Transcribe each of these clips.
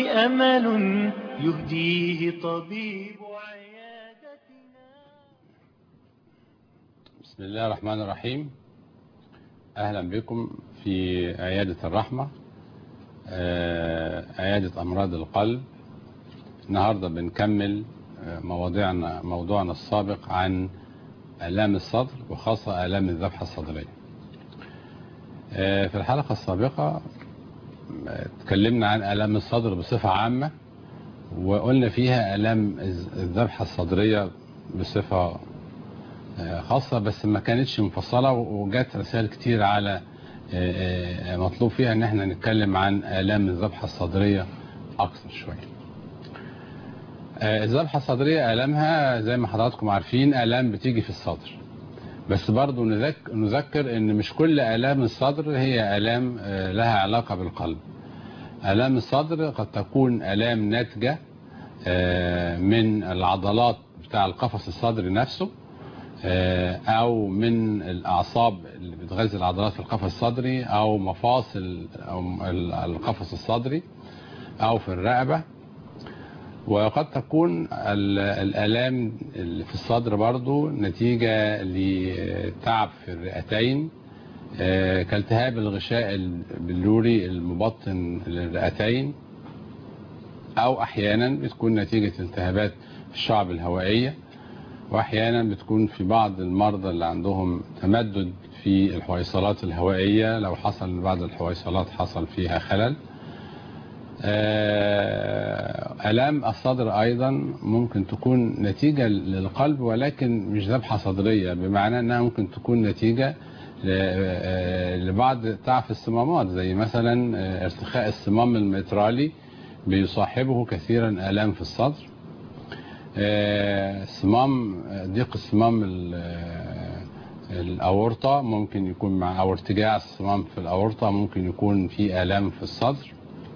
أمل يهديه طبيب عيادتنا بسم الله الرحمن الرحيم أهلا بكم في عيادة الرحمة آه، عيادة أمراض القلب النهاردة بنكمل آه، مواضيعنا موضوعنا السابق عن آلام الصدر وخاصة آلام الذبحة الصدرية آه، في الحلقة السابقة آه، اتكلمنا عن آلام الصدر بصفة عامة وقلنا فيها آلام الذبحة الصدرية بصفة آه، خاصة بس ما كانتش مفصلة وجات رسائل كتير على آه، آه، مطلوب فيها ان احنا نتكلم عن آلام الذبحة الصدرية اكثر شوية آه، الذبحة الصدرية آلامها زي ما حضراتكم عارفين آلام بتيجي في الصدر بس برضو نذك- نذكر ان مش كل آلام الصدر هي آلام آه، لها علاقة بالقلب آلام الصدر قد تكون آلام ناتجة آه، من العضلات بتاع القفص الصدري نفسه آه، او من الاعصاب اللي بتغذي العضلات في القفص الصدري او مفاصل او ال- القفص الصدري او في الرقبة وقد تكون ال- الالام اللي في الصدر برضو نتيجة لتعب في الرئتين آه، كالتهاب الغشاء البلوري المبطن للرئتين او احيانا بتكون نتيجة التهابات في الشعب الهوائية واحيانا بتكون في بعض المرضى اللي عندهم تمدد في الحويصلات الهوائية لو حصل بعض الحويصلات حصل فيها خلل آه، آلام الصدر أيضا ممكن تكون نتيجة للقلب ولكن مش ذبحة صدرية بمعنى أنها ممكن تكون نتيجة ل- آه، لبعض تعف الصمامات زي مثلا آه، ارتخاء الصمام المترالي بيصاحبه كثيرا آلام في الصدر آه، صمام ضيق الصمام ال- آه، الأورطة ممكن يكون مع أو ارتجاع الصمام في الأورطة ممكن يكون في آلام في الصدر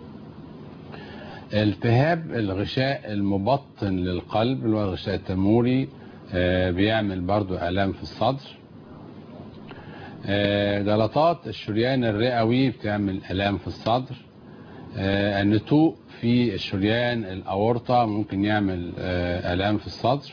التهاب الغشاء المبطن للقلب اللي هو الغشاء التموري آه، بيعمل برضو آلام في الصدر آه، جلطات الشريان الرئوي بتعمل آلام في الصدر آه، النتوء في الشريان الأورطة ممكن يعمل آه، آلام في الصدر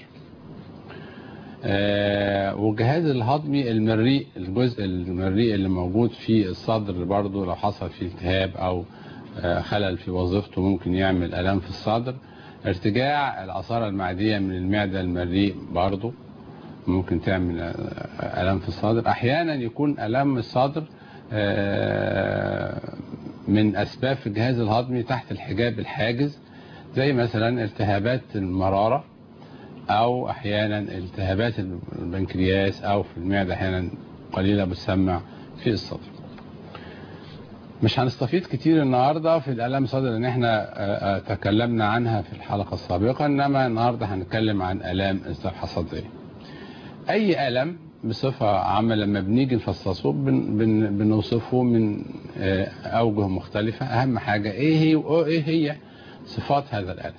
آه، والجهاز الهضمي المريء الجزء المريء اللي موجود في الصدر برضو لو حصل فيه التهاب أو آه، خلل في وظيفته ممكن يعمل آلام في الصدر ارتجاع العصارة المعدية من المعدة المريء برضو ممكن تعمل آه، آلام في الصدر أحيانا يكون آلام الصدر آه، من أسباب في الجهاز الهضمي تحت الحجاب الحاجز زي مثلا التهابات المرارة أو أحيانا التهابات البنكرياس أو في المعدة أحيانا قليلة بتسمع في الصدر مش هنستفيد كتير النهاردة في الآلام الصدر لأن احنا آه، آه، تكلمنا عنها في الحلقة السابقة إنما النهاردة هنتكلم عن آلام الذبحة الصدرية أي ألم بصفة عامة لما بنيجي نفصصه بن بن بنوصفه من آه، أوجه مختلفة أهم حاجة إيه هي وإيه هي صفات هذا الألم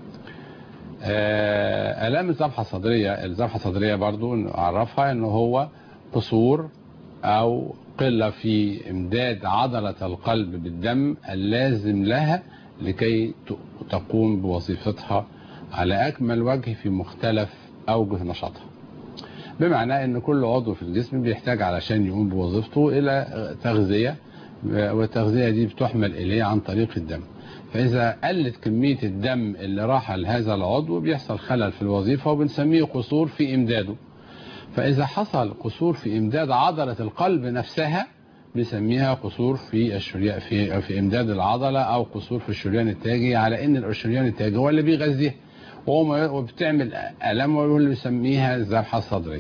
آه، آلام الذبحة الصدرية الذبحة الصدرية برضو نعرفها إنه هو قصور أو قلة في إمداد عضلة القلب بالدم اللازم لها لكي ت- تقوم بوظيفتها على أكمل وجه في مختلف أوجه نشاطها بمعنى ان كل عضو في الجسم بيحتاج علشان يقوم بوظيفته الى تغذية والتغذية دي بتحمل اليه عن طريق الدم فاذا قلت كمية الدم اللي راح لهذا العضو بيحصل خلل في الوظيفة وبنسميه قصور في امداده فاذا حصل قصور في امداد عضلة القلب نفسها بنسميها قصور في الشريان في في امداد العضله او قصور في الشريان التاجي على ان الشريان التاجي هو اللي بيغذيها وهو وبتعمل الم وهو اللي بيسميها الذبحه الصدريه.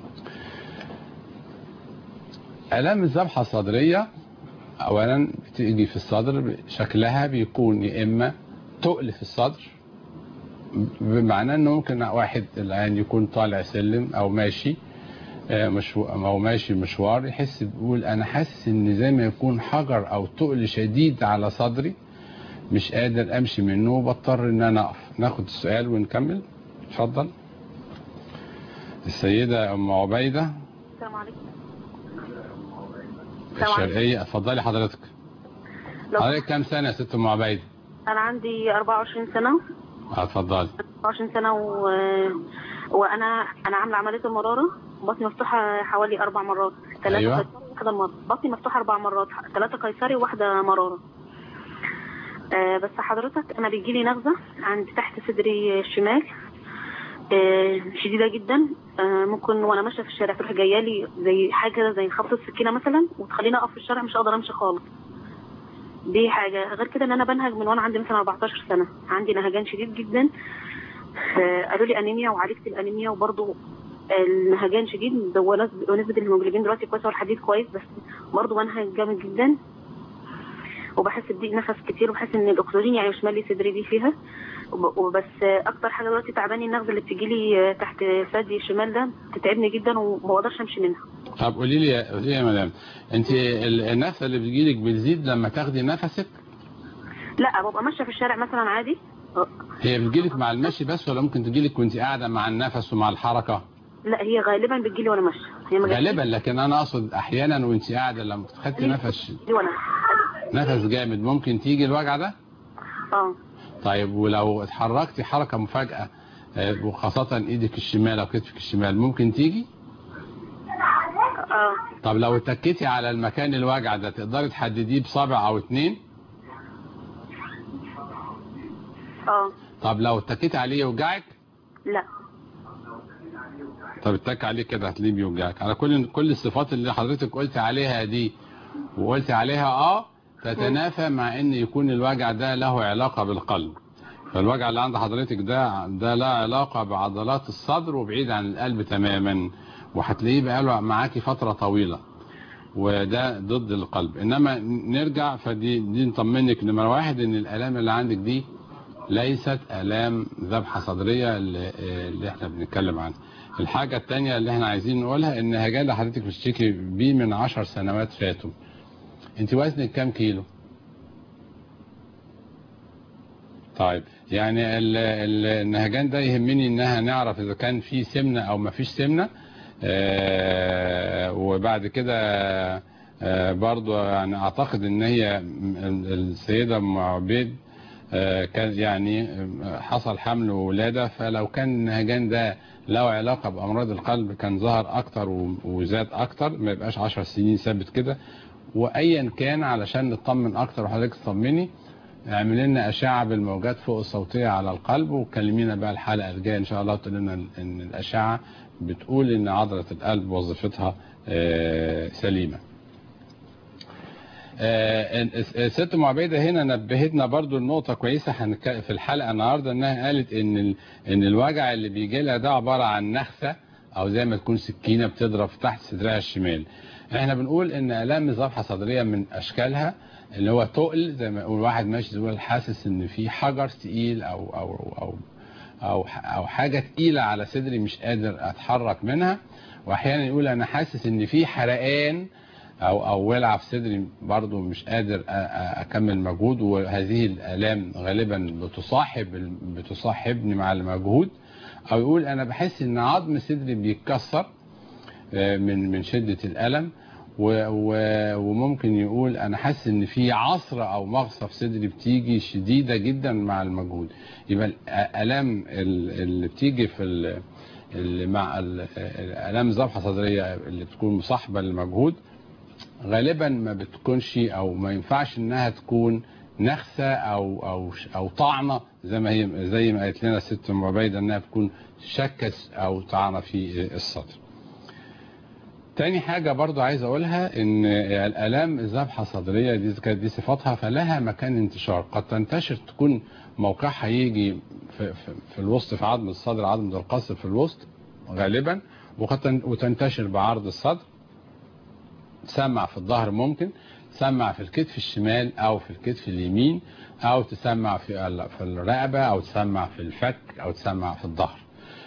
الام الذبحه الصدريه اولا بتيجي في الصدر شكلها بيكون يا اما تقل في الصدر بمعنى انه ممكن واحد الان يكون طالع سلم او ماشي مشو... او ماشي مشوار يحس بيقول انا حاسس ان زي ما يكون حجر او تقل شديد على صدري مش قادر امشي منه وبضطر ان انا اقف ناخد السؤال ونكمل اتفضل السيدة ام عبيدة السلام عليكم الشرقية اتفضلي حضرتك لو حضرتك كام سنة يا ست ام عبيدة انا عندي 24 سنه اتفضلي 24 سنه و... وانا انا عامله عمليه المراره بطني مفتوحه حوالي اربع مرات ثلاثه أيوة. قيصري واحده مرة. بطني مفتوحه اربع مرات ثلاثه قيصري وواحده مراره آه بس حضرتك انا بيجي لي نغزه عند تحت صدري الشمال آه شديده جدا آه ممكن وانا ماشيه في الشارع تروح جايه لي زي حاجه كده زي خبطه سكينه مثلا وتخليني اقف في الشارع مش اقدر امشي خالص دي حاجه غير كده ان انا بنهج من وانا عندي مثلا 14 سنه عندي نهجان شديد جدا آه، قالوا لي انيميا وعالجت الانيميا وبرضه النهجان شديد ونسبة ونسبة الهيموجلوبين دلوقتي كويسة والحديد كويس بس برضه بنهج جامد جدا وبحس بضيق نفس كتير وبحس ان الاكسجين يعني مش مالي صدري دي فيها وب- وبس اكتر حاجه دلوقتي تعباني النغزه اللي بتجي لي تحت ثدي الشمال ده بتتعبني جدا وما بقدرش امشي منها طب قولي لي قولي لي يا مدام انت ال- النفس اللي بتجيلك بتزيد لما تاخدي نفسك لا ببقى ماشيه في الشارع مثلا عادي هي بتجيلك مع المشي بس ولا ممكن تجيلك وانت قاعده مع النفس ومع الحركه لا هي غالبا بتجي وانا ماشيه هي ما جاتش غالبا لكن انا اقصد احيانا وانت قاعده لما خدتي نفس لي وانا نفس جامد ممكن تيجي الوجع ده اه طيب ولو اتحركتي حركه مفاجاه آه، وخاصه ايدك الشمال او كتفك الشمال ممكن تيجي اه طب لو اتكيتي على المكان الوجع ده تقدري تحدديه بصابع او اتنين اه طب لو اتكيتي عليه يوجعك لا طب اتك عليه كده هتلاقيه بيوجعك على كل كل الصفات اللي حضرتك قلت عليها دي وقلت عليها اه تتنافى مع ان يكون الوجع ده له علاقة بالقلب فالوجع اللي عند حضرتك ده ده لا علاقة بعضلات الصدر وبعيد عن القلب تماما وهتلاقيه بقاله معاكي فترة طويلة وده ضد القلب انما نرجع فدي دي نطمنك نمرة واحد ان الالام اللي عندك دي ليست الام ذبحة صدرية اللي, اللي احنا بنتكلم عنها الحاجة التانية اللي احنا عايزين نقولها ان هجال اللي حضرتك بتشتكي بيه من عشر سنوات فاتوا انت وزنك كام كيلو طيب يعني ال- ال- النهجان ده يهمني انها نعرف اذا كان في سمنة او ما فيش سمنة آه، وبعد كده آه، برضو يعني اعتقد ان هي م- السيدة ام عبيد آه، كان يعني آه، حصل حمل وولادة فلو كان النهجان ده له علاقة بأمراض القلب كان ظهر أكتر و- وزاد أكتر ما يبقاش 10 سنين ثابت كده وأيا كان علشان نطمن أكتر وحضرتك تطمني اعمل لنا أشعة بالموجات فوق الصوتية على القلب وكلمينا بقى الحلقة الجاية إن شاء الله تقول لنا إن الأشعة بتقول إن عضلة القلب وظيفتها آه، سليمة. آه، الست ام عبيده هنا نبهتنا برضو النقطه كويسه هنك- في الحلقه النهارده انها قالت ان ال- ان الوجع اللي بيجي لها ده عباره عن نخسه او زي ما تكون سكينه بتضرب تحت صدرها الشمال احنا بنقول ان الام الذبحه الصدريه من اشكالها اللي هو تقل زي ما يقول واحد ماشي يقول حاسس ان في حجر تقيل او او او او او حاجه تقيله على صدري مش قادر اتحرك منها واحيانا يقول انا حاسس ان في حرقان او او ولعه في صدري برضو مش قادر أ- أ- اكمل مجهود وهذه الالام غالبا بتصاحب بتصاحبني مع المجهود او يقول انا بحس ان عظم صدري بيتكسر آه، من من شده الالم و- و- وممكن يقول انا حاسس ان في عصر او مغصه في صدري بتيجي شديده جدا مع المجهود يبقى الالام ال- اللي بتيجي في ال- اللي مع ال- الالام ذبحه صدريه اللي بتكون مصاحبه للمجهود غالبا ما بتكونش او ما ينفعش انها تكون نخسه او او او طعنه زي ما هي زي ما قالت لنا الست ام عبيده انها تكون شكس او طعنه في الصدر. تاني حاجة برضو عايز أقولها إن الآلام الذبحة الصدرية دي كانت دي صفاتها فلها مكان انتشار قد تنتشر تكون موقعها يجي في, في, في الوسط في عظم الصدر عظم القصر في الوسط غالبا وقد تن- وتنتشر بعرض الصدر تسمع في الظهر ممكن تسمع في الكتف الشمال او في الكتف اليمين او تسمع في ال- في الرقبه او تسمع في الفك او تسمع في الظهر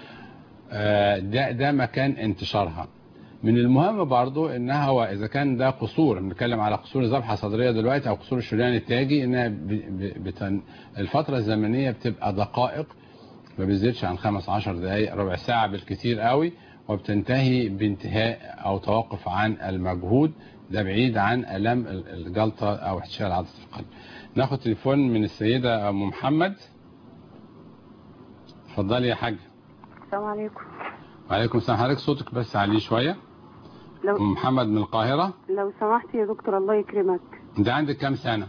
آه، ده ده مكان انتشارها من المهم برضو انها هو اذا كان ده قصور بنتكلم على قصور ذبحه صدريه دلوقتي او قصور الشريان التاجي انها ب- ب- بتن الفتره الزمنيه بتبقى دقائق ما بيزيدش عن 15 دقائق ربع ساعه بالكثير قوي وبتنتهي بانتهاء او توقف عن المجهود ده بعيد عن الام ال- الجلطه او احتشال عضله القلب ناخد تليفون من السيده ام محمد اتفضلي يا حاج السلام عليكم وعليكم السلام حضرتك صوتك بس عليه شويه لو ام محمد من القاهره لو سمحت يا دكتور الله يكرمك انت عندك كام سنه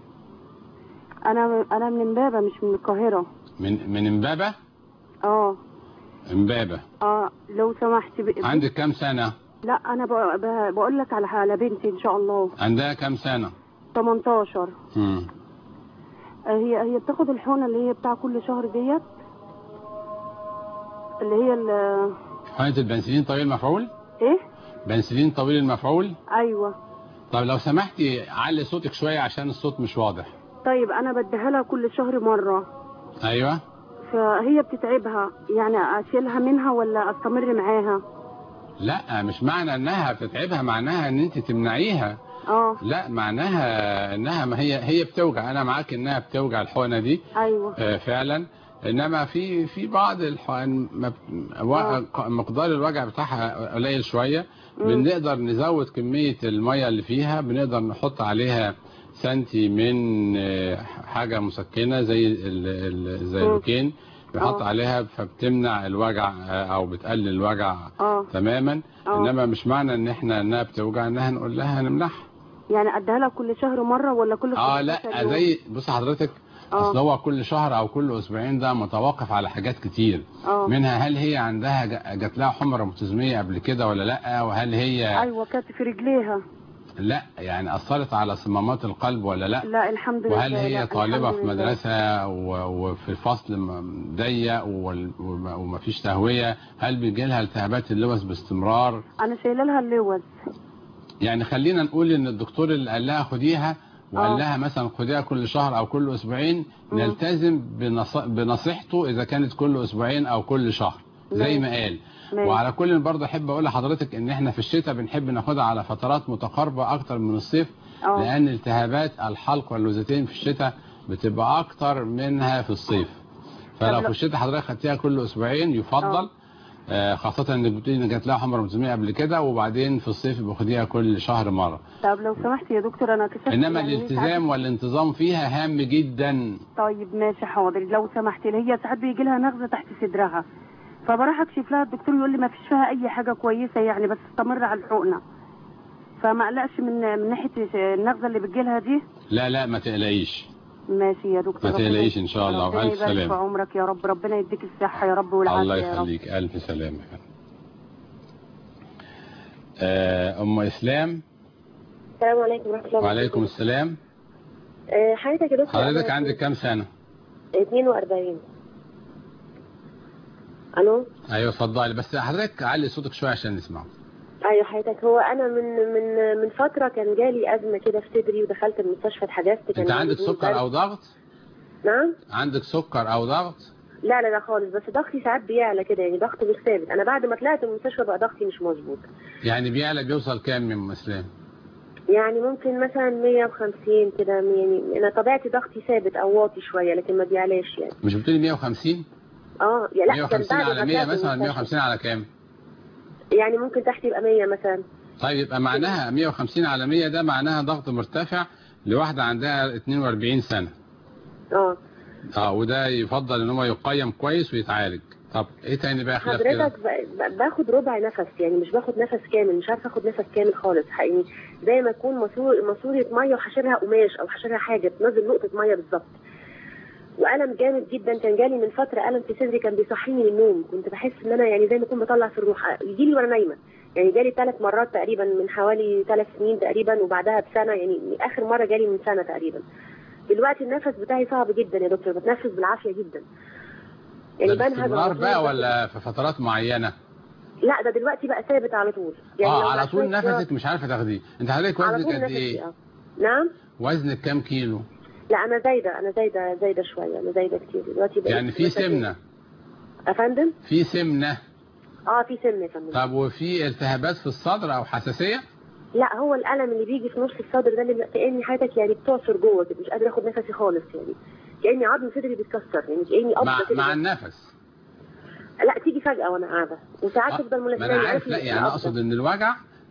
انا انا من امبابه مش من القاهره من من امبابه اه امبابه اه لو سمحت ب... عندك كام سنه لا انا ب... ب... بقول لك على على بنتي ان شاء الله عندها كام سنه 18 امم آه، هي هي بتاخد الحقنه اللي هي بتاع كل شهر ديت اللي هي ال... حقنه البنسلين طويل المفعول ايه بنسلين طويل المفعول ايوه طب لو سمحتي علي صوتك شويه عشان الصوت مش واضح طيب انا بديها لها كل شهر مره ايوه فهي بتتعبها يعني اشيلها منها ولا استمر معاها لا مش معنى انها بتتعبها معناها ان انت تمنعيها اه لا معناها انها ما هي هي بتوجع انا معاك انها بتوجع الحقنه دي ايوه آه، فعلا انما في في بعض الحقن ما ب- و- آه. مقدار الوجع بتاعها قليل شويه مم. بنقدر نزود كميه الميه اللي فيها بنقدر نحط عليها سنتي من آه، حاجه مسكنه زي ال- ال- زي مم. البوكين بنحط آه. عليها فبتمنع الوجع آه، او بتقلل الوجع اه تماما آه. انما مش معنى ان احنا انها بتوجع انها نقول لها نمنعها يعني اديها لها كل شهر مره ولا كل اه 15 لا يوم؟ زي بص حضرتك آه. اصل هو كل شهر او كل اسبوعين ده متوقف على حاجات كتير اه منها هل هي عندها ج- جات لها حمى روماتيزميه قبل كده ولا لا وهل هي ايوه كانت في رجليها لا يعني اثرت على صمامات القلب ولا لا لا الحمد لله وهل هي لا، طالبه الحمد في لله. مدرسه و- وفي الفصل م- ضيق وال- وما وما فيش تهويه هل بيجي لها التهابات اللوز باستمرار انا شايله لها اللوز يعني خلينا نقول ان الدكتور اللي قال لها خديها وقال آه. لها مثلا خديها كل شهر او كل اسبوعين مم. نلتزم بنص... بنصيحته اذا كانت كل اسبوعين او كل شهر زي ما قال ماشي. وعلى كل برضه احب اقول لحضرتك ان احنا في الشتاء بنحب ناخدها على فترات متقاربه اكتر من الصيف اه لان التهابات الحلق واللوزتين في الشتاء بتبقى اكتر منها في الصيف فلو طب في لو- الشتاء حضرتك خدتيها كل اسبوعين يفضل آه. آه، خاصة انك بتقولي ان جات لها حمى روماتيزمية قبل كده وبعدين في الصيف باخديها كل شهر مرة طب لو سمحت يا دكتور انا كشفت انما يعني الالتزام والانتظام فيها هام جدا ساعات- طيب ماشي حاضر لو سمحت لي هي ساعات بيجي لها نغزه تحت صدرها فبروح اكشف لها الدكتور يقول لي ما فيش فيها اي حاجه كويسه يعني بس استمر على الحقنه فما اقلقش من من ناحيه النغزه اللي بتجي لها دي لا لا ما تقلقيش ماشي يا دكتور ما ربنا- تقلقيش إن شاء الله، ربنا وألف يبارك سلامة. في عمرك يا رب ربنا يديك الصحه يا رب والعافيه الله يا رب يخليك الف سلامة آه، ام اسلام السلام عليكم ورحمة الله وعليكم السلام آه، حضرتك يا دكتور حضرتك أنا عندك كام سنة 42 الو ايوه اتفضلي بس حضرتك علي صوتك شوية عشان نسمعه ايوه حضرتك هو انا من من من فتره كان جالي ازمه كده في صدري ودخلت المستشفى اتحجزت كان انت عندك جالي سكر برد. او ضغط نعم عندك سكر او ضغط لا لا لا خالص بس ضغطي ساعات بيعلى كده يعني ضغطي مش ثابت انا بعد ما طلعت من المستشفى بقى ضغطي مش مظبوط يعني بيعلى بيوصل كام من ام اسلام يعني ممكن مثلا 150 كده يعني انا طبيعتي ضغطي ثابت او واطي شويه لكن ما بيعلاش يعني مش بتقولي 150 اه يا لا كان 150 بعد على ما 100 طلعت من مثلا المستشفى. 150 على كام يعني ممكن تحت يبقى 100 مثلا طيب يبقى معناها 150 على 100 ده معناها ضغط مرتفع لواحدة عندها 42 سنة اه اه وده يفضل ان هو يقيم كويس ويتعالج طب ايه تاني بقى خلاف كده حضرتك ب- ب- باخد ربع نفس يعني مش باخد نفس كامل مش عارفه اخد نفس كامل خالص يعني زي ما اكون ماسور- ماسوره ميه وحشرها قماش او حشرها حاجه تنزل نقطه ميه بالظبط والم جامد جدا كان جالي من فتره الم في صدري كان بيصحيني من النوم كنت بحس ان انا يعني زي ما اكون بطلع في الروح يجي لي وانا نايمه يعني جالي ثلاث مرات تقريبا من حوالي ثلاث سنين تقريبا وبعدها بسنه يعني اخر مره جالي من سنه تقريبا دلوقتي النفس بتاعي صعب جدا يا دكتور بتنفس بالعافيه جدا ده بنهج باستمرار على طول بقى باخد- ولا في فترات معينة لا ده دلوقتي بقى ثابت على طول اه لو على مشيت طول شوية- نفسك مش عارفة تاخديه انت حضرتك على وزنك طول قد نفسي ايه اه نعم وزنك كام كيلو لا انا زايده انا زايده زايده شويه انا زايده كتير دلوقتي بقيت يعني في سمنة يا فندم في سمنة اه في سمنه يا فندم طب وفي التهابات في الصدر او حساسية لا هو الالم اللي بيجي في نص الصدر ده اللي كاني حياتك يعني بتعصر جوه كده مش قادره اخد نفسي خالص يعني كاني عظم صدري بيتكسر يعني كاني قبضه مع كده مع النفس لا تيجي فجاه وانا قاعده وساعات آه، تفضل ما ملازماني انا عارف عارف لا ليه يعني القبضة. اقصد ان الوجع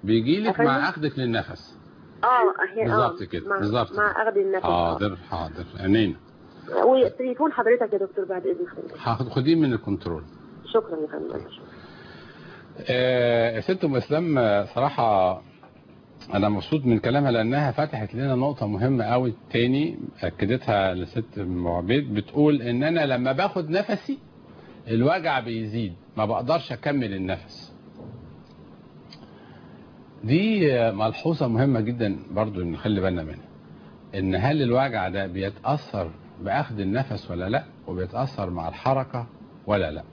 بيجي لك أفندم؟ مع اخدك للنفس اه احيانا آه، بالظبط كده، مع- بالظبط مع كده. اخذ النفس آه. حاضر حاضر عينينا وتليفون حضرتك يا دكتور بعد اذن حضرتك هاخد خديه من الكنترول شكرا يا فندم ألف شكر. آه، يا ست ام اسلام آه، صراحه انا مبسوط من كلامها لانها فتحت لنا نقطه مهمه قوي تاني اكدتها لست ام عبيد بتقول ان انا لما باخد نفسي الوجع بيزيد ما بقدرش اكمل النفس دي آه، ملحوظه مهمه جدا برضو نخلي بالنا منها ان هل الوجع ده بيتاثر باخذ النفس ولا لا وبيتاثر مع الحركه ولا لا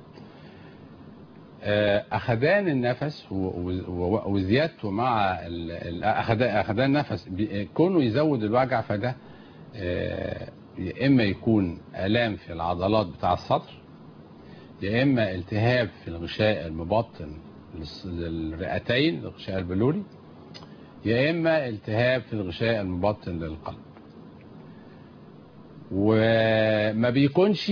آه، اخدان النفس و- و- و- وزيادته مع ال- ال- أخد- اخدان النفس بي- كونه يزود الوجع فده آه، يا اما يكون الام في العضلات بتاع الصدر يا اما التهاب في الغشاء المبطن للص- للرئتين الغشاء البلوري يا اما التهاب في الغشاء المبطن للقلب وما بيكونش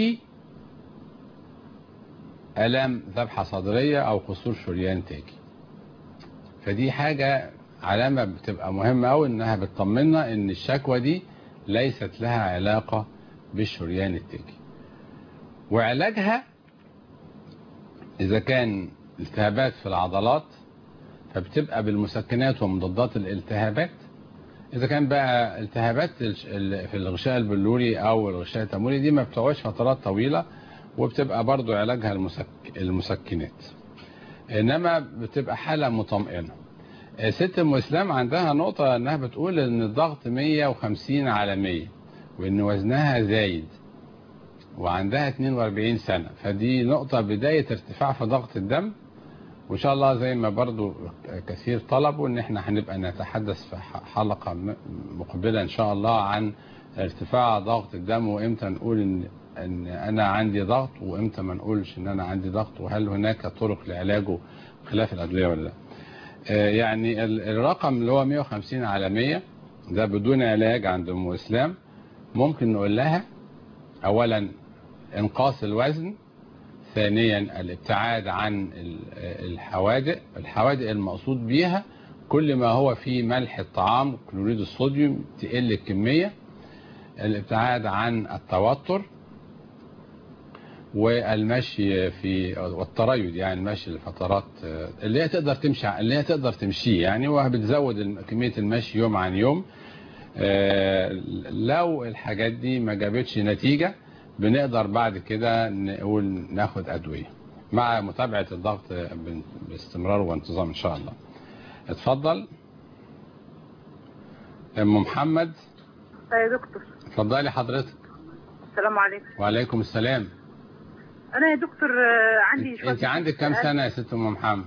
الام ذبحه صدريه او قصور شريان تاجي فدي حاجه علامه بتبقى مهمه قوي انها بتطمنا ان الشكوى دي ليست لها علاقه بالشريان التاجي وعلاجها اذا كان التهابات في العضلات فبتبقى بالمسكنات ومضادات الالتهابات اذا كان بقى التهابات الش- ال- في الغشاء البلوري او الغشاء التمويلي دي ما بتقعدش فترات طويله وبتبقى برضو علاجها المسك... المسكنات انما بتبقى حاله مطمئنه آه، ست ام اسلام عندها نقطه انها بتقول ان الضغط 150 على 100 وان وزنها زايد وعندها 42 سنه فدي نقطه بدايه ارتفاع في ضغط الدم وان شاء الله زي ما برضو كثير طلبوا ان احنا هنبقى نتحدث في ح- حلقه م- مقبله ان شاء الله عن ارتفاع ضغط الدم وامتى نقول ان ان انا عندي ضغط وامتى ما نقولش ان انا عندي ضغط وهل هناك طرق لعلاجه خلاف الادويه ولا لا آه، يعني ال- الرقم اللي هو 150 على 100 ده بدون علاج عند ام اسلام ممكن نقول لها اولا انقاص الوزن ثانيا الابتعاد عن ال- الحوادق الحوادق المقصود بيها كل ما هو فيه ملح الطعام كلوريد الصوديوم تقل الكمية الابتعاد عن التوتر والمشي في والتريض يعني المشي لفترات آه، اللي هي تقدر تمشي اللي هي تقدر تمشيه يعني وبتزود الم- كمية المشي يوم عن يوم آه، لو الحاجات دي ما جابتش نتيجة بنقدر بعد كده نقول ناخد أدوية مع متابعة الضغط بن- باستمرار وانتظام إن شاء الله اتفضل أم محمد يا دكتور اتفضلي حضرتك السلام عليكم وعليكم السلام انا يا دكتور آه، عندي شويه انت عندك كام سنة يا ست ام محمد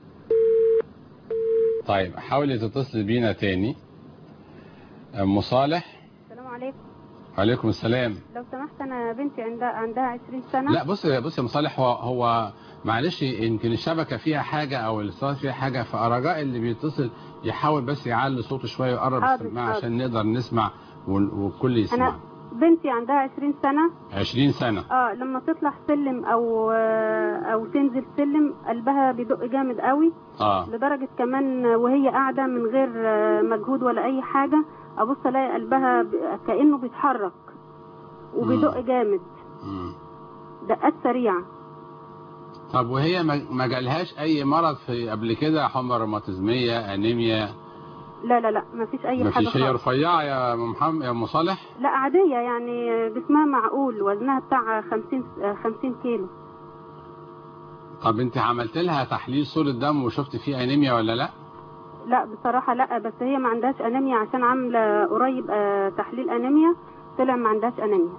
طيب حاولي تتصلي بينا تاني ام صالح السلام عليكم وعليكم السلام لو سمحت انا بنتي عندها عندها 20 سنه لا بص بص يا مصالح هو هو معلش يمكن الشبكه فيها حاجه او الاتصال فيها حاجه فرجاء اللي بيتصل يحاول بس يعلي صوته شويه ويقرب حاضر، السماعه حاضر. عشان نقدر نسمع وال- والكل يسمع انا بنتي عندها 20 سنه 20 سنه اه لما تطلع سلم او آه، او تنزل سلم قلبها بيدق جامد قوي اه لدرجه كمان وهي قاعده من غير آه، مجهود ولا اي حاجه ابص الاقي قلبها ب- كانه بيتحرك وبيدق جامد مم. دقات سريعه طب وهي ما ما جالهاش اي مرض في قبل كده حمى روماتيزميه انيميا لا لا لا ما فيش اي ما حاجه فيش هي خالص رفيعه يا أم محمد يا ام صالح لا عاديه يعني جسمها معقول وزنها بتاع 50 آه، 50 كيلو طب انت عملت لها تحليل صوره دم وشفت فيه انيميا ولا لا لا بصراحة لا بس هي ما عندهاش أنيميا عشان عاملة قريب آه، تحليل أنيميا طلع ما عندهاش أنيميا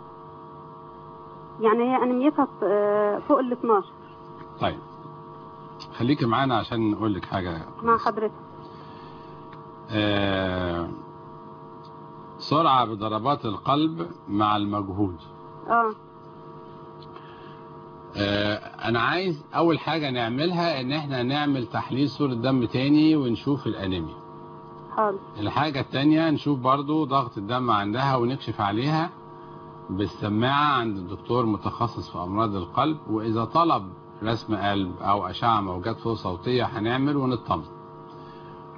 يعني هي أنيميتها آه، فوق ال 12 طيب خليكي معانا عشان نقول لك حاجه مع حضرتك آه، سرعة بضربات القلب مع المجهود اه آه، انا عايز اول حاجة نعملها ان احنا نعمل تحليل صورة دم تاني ونشوف الانيميا حاضر الحاجة التانية نشوف برضو ضغط الدم عندها ونكشف عليها بالسماعة عند الدكتور متخصص في امراض القلب واذا طلب رسم قلب او اشعة موجات فوق صوتية هنعمل ونطمن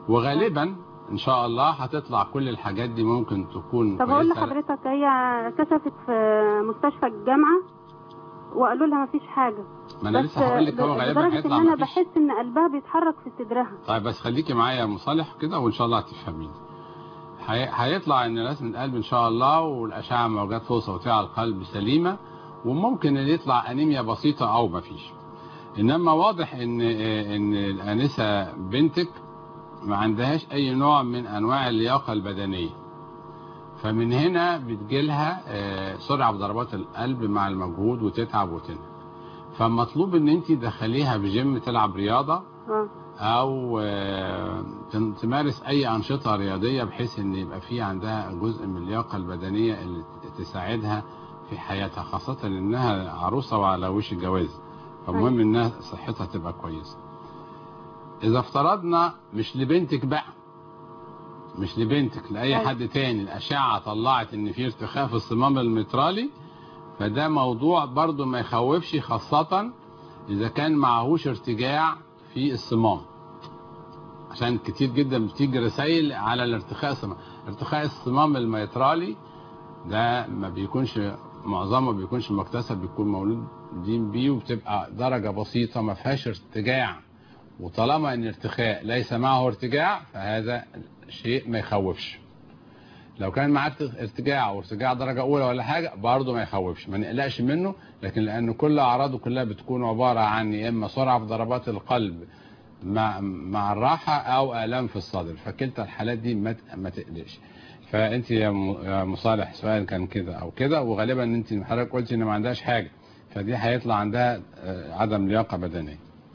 وغالبا ان شاء الله هتطلع كل الحاجات دي ممكن تكون طب اقول كويسة. لحضرتك هي كشفت في مستشفى الجامعه وقالوا لها مفيش حاجه ما انا لسه هقول لك هو غالبا لدرجه هيطلع ان انا مفيش. بحس ان قلبها بيتحرك في صدرها طيب بس خليكي معايا يا مصالح كده وان شاء الله هتفهميني هي- هيطلع ان رسم القلب ان شاء الله والاشعه موجات فوق صوتيه على القلب سليمه وممكن ان يطلع انيميا بسيطه او مفيش انما واضح ان ان الانسه بنتك ما عندهاش اي نوع من انواع اللياقه البدنيه فمن هنا بتجيلها آه، سرعه بضربات القلب مع المجهود وتتعب وتنهى فمطلوب ان انت تدخليها في جيم تلعب رياضه اه او آه، تم- تمارس اي انشطه رياضيه بحيث ان يبقى في عندها جزء من اللياقه البدنيه اللي تساعدها في حياتها خاصه انها عروسه وعلى وش الجواز فالمهم انها صحتها تبقى كويسه اذا افترضنا مش لبنتك بقى مش لبنتك لاي أيوة. حد تاني الاشعه طلعت ان في ارتخاء في الصمام المترالي فده موضوع برضو ما يخوفش خاصه اذا كان معهوش ارتجاع في الصمام عشان كتير جدا بتيجي رسائل على الارتخاء الصمام ارتخاء الصمام الميترالي ده ما بيكونش معظمه ما بيكونش مكتسب بيكون مولودين بيه وبتبقى درجة بسيطة ما فيهاش ارتجاع وطالما ان ارتخاء ليس معه ارتجاع فهذا شيء ما يخوفش لو كان معاك ارتجاع وارتجاع درجة أولى ولا حاجة برضه ما يخوفش ما نقلقش منه لكن لأن كل أعراضه كلها بتكون عبارة عن يا إما سرعة في ضربات القلب مع مع الراحة أو آلام في الصدر فكلتا الحالات دي ما ت- ما تقلقش فأنت يا م- يا مصالح سواء كان كده أو كده وغالبا أنت حضرتك قلتي إن ما عندهاش حاجة فدي هيطلع عندها آه، عدم لياقة بدنية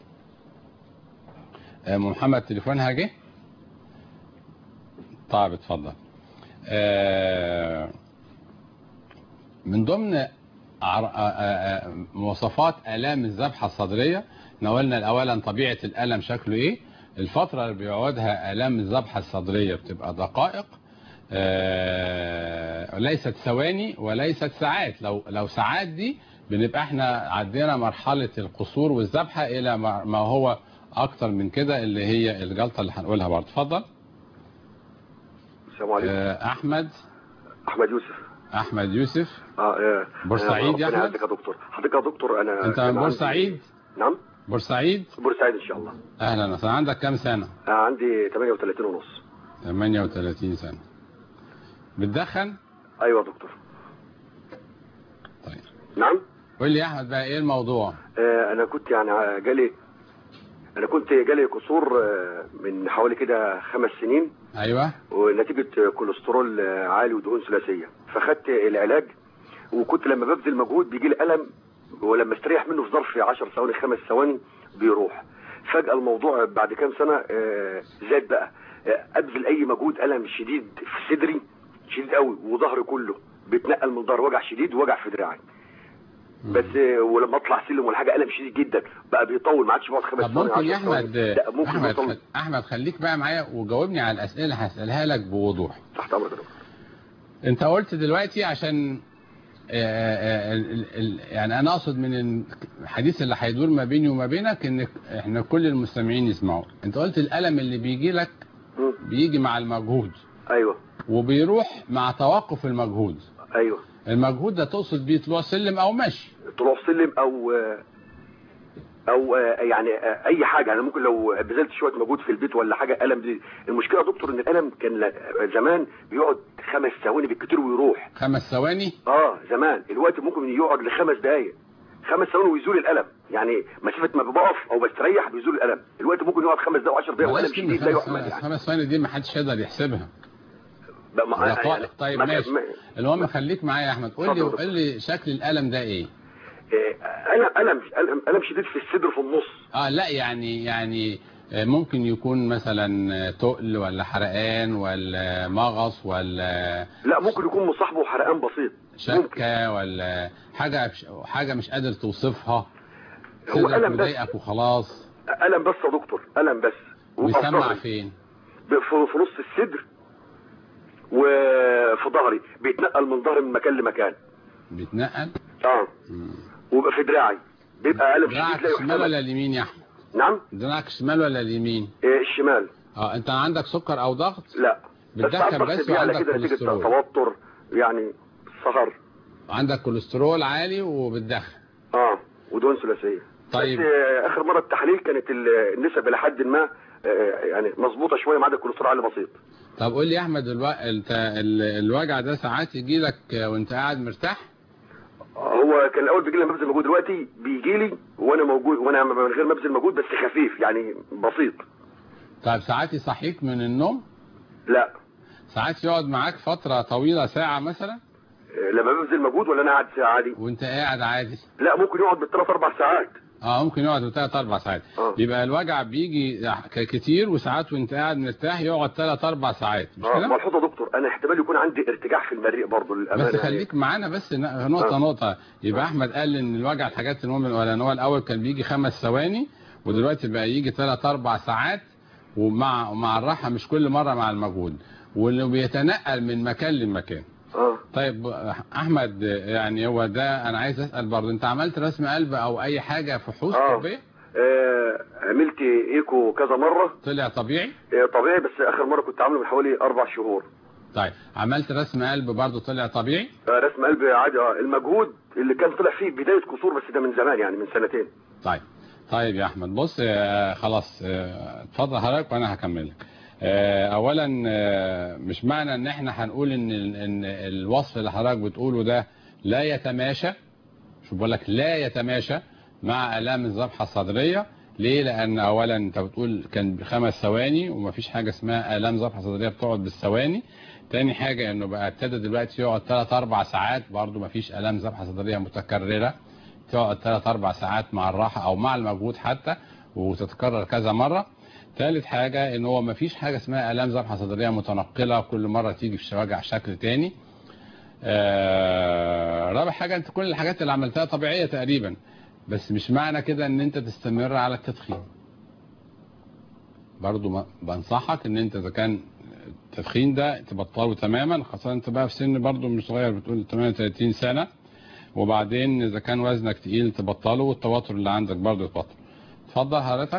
آه، محمد تليفونها جه طيب اتفضل آه، من ضمن عر- آه، آه، آه، مواصفات آلام الذبحة الصدرية نقولنا أولا طبيعة الألم شكله إيه الفترة اللي بيقعدها آلام الذبحة الصدرية بتبقى دقائق آه، ليست ثواني وليست ساعات لو لو ساعات دي بنبقى احنا عدينا مرحلة القصور والذبحة إلى ما ما هو أكتر من كده اللي هي الجلطة اللي هنقولها برضه اتفضل السلام عليكم آه، أحمد احمد يوسف أحمد يوسف اه آه، بورسعيد يا ربنا أحمد؟ يعزك يا دكتور حضرتك يا دكتور انا أنت أنا من عندي- بورسعيد نعم بورسعيد بورسعيد ان شاء الله أهلا وسهلا عندك كام سنة آه عندي 38 ونص 38 سنة بتدخن ايوه يا دكتور طيب نعم قول لي يا أحمد بقى إيه الموضوع آه انا كنت يعني ع- جالي انا كنت جالي قصور آه، من حوالي كده خمس سنين أيوه ونتيجه كوليسترول آه، عالي ودهون ثلاثيه فخدت العلاج وكنت لما ببذل مجهود بيجي لي الم ولما استريح منه في ظرف 10 ثواني خمس ثواني بيروح فجاه الموضوع بعد كام سنه آه، زاد بقى آه، ابذل اي مجهود الم شديد في صدري شديد قوي وظهري كله بيتنقل من ظهر وجع شديد ووجع في دراعي بس آه، ولما اطلع سلم ولا حاجه الم شديد جدا بقى بيطول ما عادش بقعد خمس طب ثواني ممكن يا 10 ثواني. أحمد لا ممكن أحمد يوصل خل- أحمد خليك بقى معايا وجاوبني على الأسئلة اللي هسألها لك بوضوح تحت امرك يا دكتور. انت قلت دلوقتي عشان آه، آه، ال- ال- ال- يعني انا اقصد من الحديث اللي هيدور ما بيني وما بينك ان احنا كل المستمعين يسمعوا انت قلت الالم اللي بيجي لك مم. بيجي مع المجهود ايوه وبيروح مع توقف المجهود ايوه المجهود ده تقصد بيه طلوع سلم او مشي طلوع سلم او او يعني اي حاجه انا ممكن لو بذلت شويه مجهود في البيت ولا حاجه الم دي المشكله يا دكتور ان الالم كان ل- زمان بيقعد خمس ثواني بالكتير ويروح خمس ثواني اه زمان الوقت ممكن يقعد لخمس دقائق خمس ثواني ويزول الالم يعني مسافه ما بقف او بستريح بيزول الالم الوقت ممكن يقعد خمس دقائق و10 دقائق والم بلاش كلمة شديد لا خمس يحمل ثواني يعني خمس ثواني دي ما حدش يقدر يحسبها بقى ما- دقائق. يعني طيب ما- ماشي ما- المهم خليك معايا يا احمد قول لي اتفضل. قول لي شكل الالم ده ايه آه، الم الم الم الم شديد في الصدر في النص اه لا يعني يعني آه، ممكن يكون مثلا آه، تقل ولا حرقان ولا مغص ولا لا ممكن يكون مصاحبه حرقان بسيط ممكن شكة ولا حاجة حاجة مش قادر توصفها هو صدرك ألم بس مضايقك وخلاص الم بس يا دكتور الم بس ويسمع وفي فين في في نص الصدر وفي ظهري بيتنقل من ظهري من مكان لمكان بيتنقل اه مم. ويبقى في دراعي بيبقى الم شديد دراعك لا الشمال ولا يحتمل اليمين يا احمد نعم دراعك الشمال ولا اليمين إيه الشمال اه انت عندك سكر او ضغط لا بس ساعات بتدخن ضغطي بس بيعلى وعندك كده نتيجه كوليسترول توتر يعني سهر عندك كوليسترول عالي وبتدخن اه ودهون ثلاثيه طيب. بس آه، اخر مره التحليل كانت ال- النسب الى حد ما آه، يعني مظبوطه شويه ما عدا الكوليسترول عالي بسيط طب قول لي يا احمد الو... انت ال- الوجع ده ساعات يجي لك وانت قاعد مرتاح هو كان الاول بيجي لي لما ببذل مجهود دلوقتي بيجي لي وانا موجود وانا من غير ما ابذل مجهود بس خفيف يعني بسيط طيب ساعات يصحيك من النوم لا ساعات يقعد معاك فترة طويلة ساعة مثلا آه، لما ببذل مجهود ولا انا قاعد ساعه عادي وانت قاعد عادي لا ممكن يقعد بالثلاث اربع ساعات اه ممكن يقعد ثلاث اربع ساعات آه. يبقى الوجع بيجي ك- كتير وساعات وانت قاعد مرتاح يقعد ثلاث اربع ساعات مش اه كده؟ ملحوظ يا دكتور انا احتمال يكون عندي ارتجاع في المريء برضه للامانه بس خليك معانا بس ن- نقطة آه. نقطة يبقى أحمد قال إن الوجع الحاجات المهمة الأولانية هو الأول كان بيجي خمس ثواني ودلوقتي بقى يجي ثلاث أربع ساعات ومع ومع الراحة مش كل مرة مع المجهود وإنه بيتنقل من مكان لمكان اه طيب أحمد يعني هو ده أنا عايز أسأل برضه أنت عملت رسم قلب أو أي حاجة فحوص آه. طبية آه، عملت ايكو كذا مره طلع طبيعي آه، طبيعي بس اخر مره كنت عامله من حوالي اربع شهور طيب عملت رسم قلب برضه طلع طبيعي آه، رسم قلب عادي اه المجهود اللي كان طلع فيه بدايه قصور بس ده من زمان يعني من سنتين طيب طيب يا احمد بص آه، خلاص آه، اتفضل حضرتك وانا هكمل لك آه، اولا آه، مش معنى ان احنا هنقول ان ال- ان الوصف اللي حضرتك بتقوله ده لا يتماشى شوف بقول لك لا يتماشى مع الام الذبحه الصدريه ليه لان اولا انت بتقول كان بخمس ثواني ومفيش حاجه اسمها الام ذبحه صدريه بتقعد بالثواني تاني حاجه انه بقى ابتدى دلوقتي يقعد 3 4 ساعات برضه مفيش الام ذبحه صدريه متكرره تقعد 3 4 ساعات مع الراحه او مع المجهود حتى وتتكرر كذا مره ثالث حاجه ان هو مفيش حاجه اسمها الام ذبحه صدريه متنقله كل مره تيجي في وجع شكل تاني آه، رابع حاجه انت كل الحاجات اللي عملتها طبيعيه تقريبا بس مش معنى كده ان انت تستمر على التدخين برضو ما- بنصحك ان انت اذا كان التدخين ده تبطله تماما خاصة انت بقى في سن برضو مش صغير بتقول 38 سنة وبعدين اذا كان وزنك تقيل تبطله والتوتر اللي عندك برضو يتبطل اتفضل حضرتك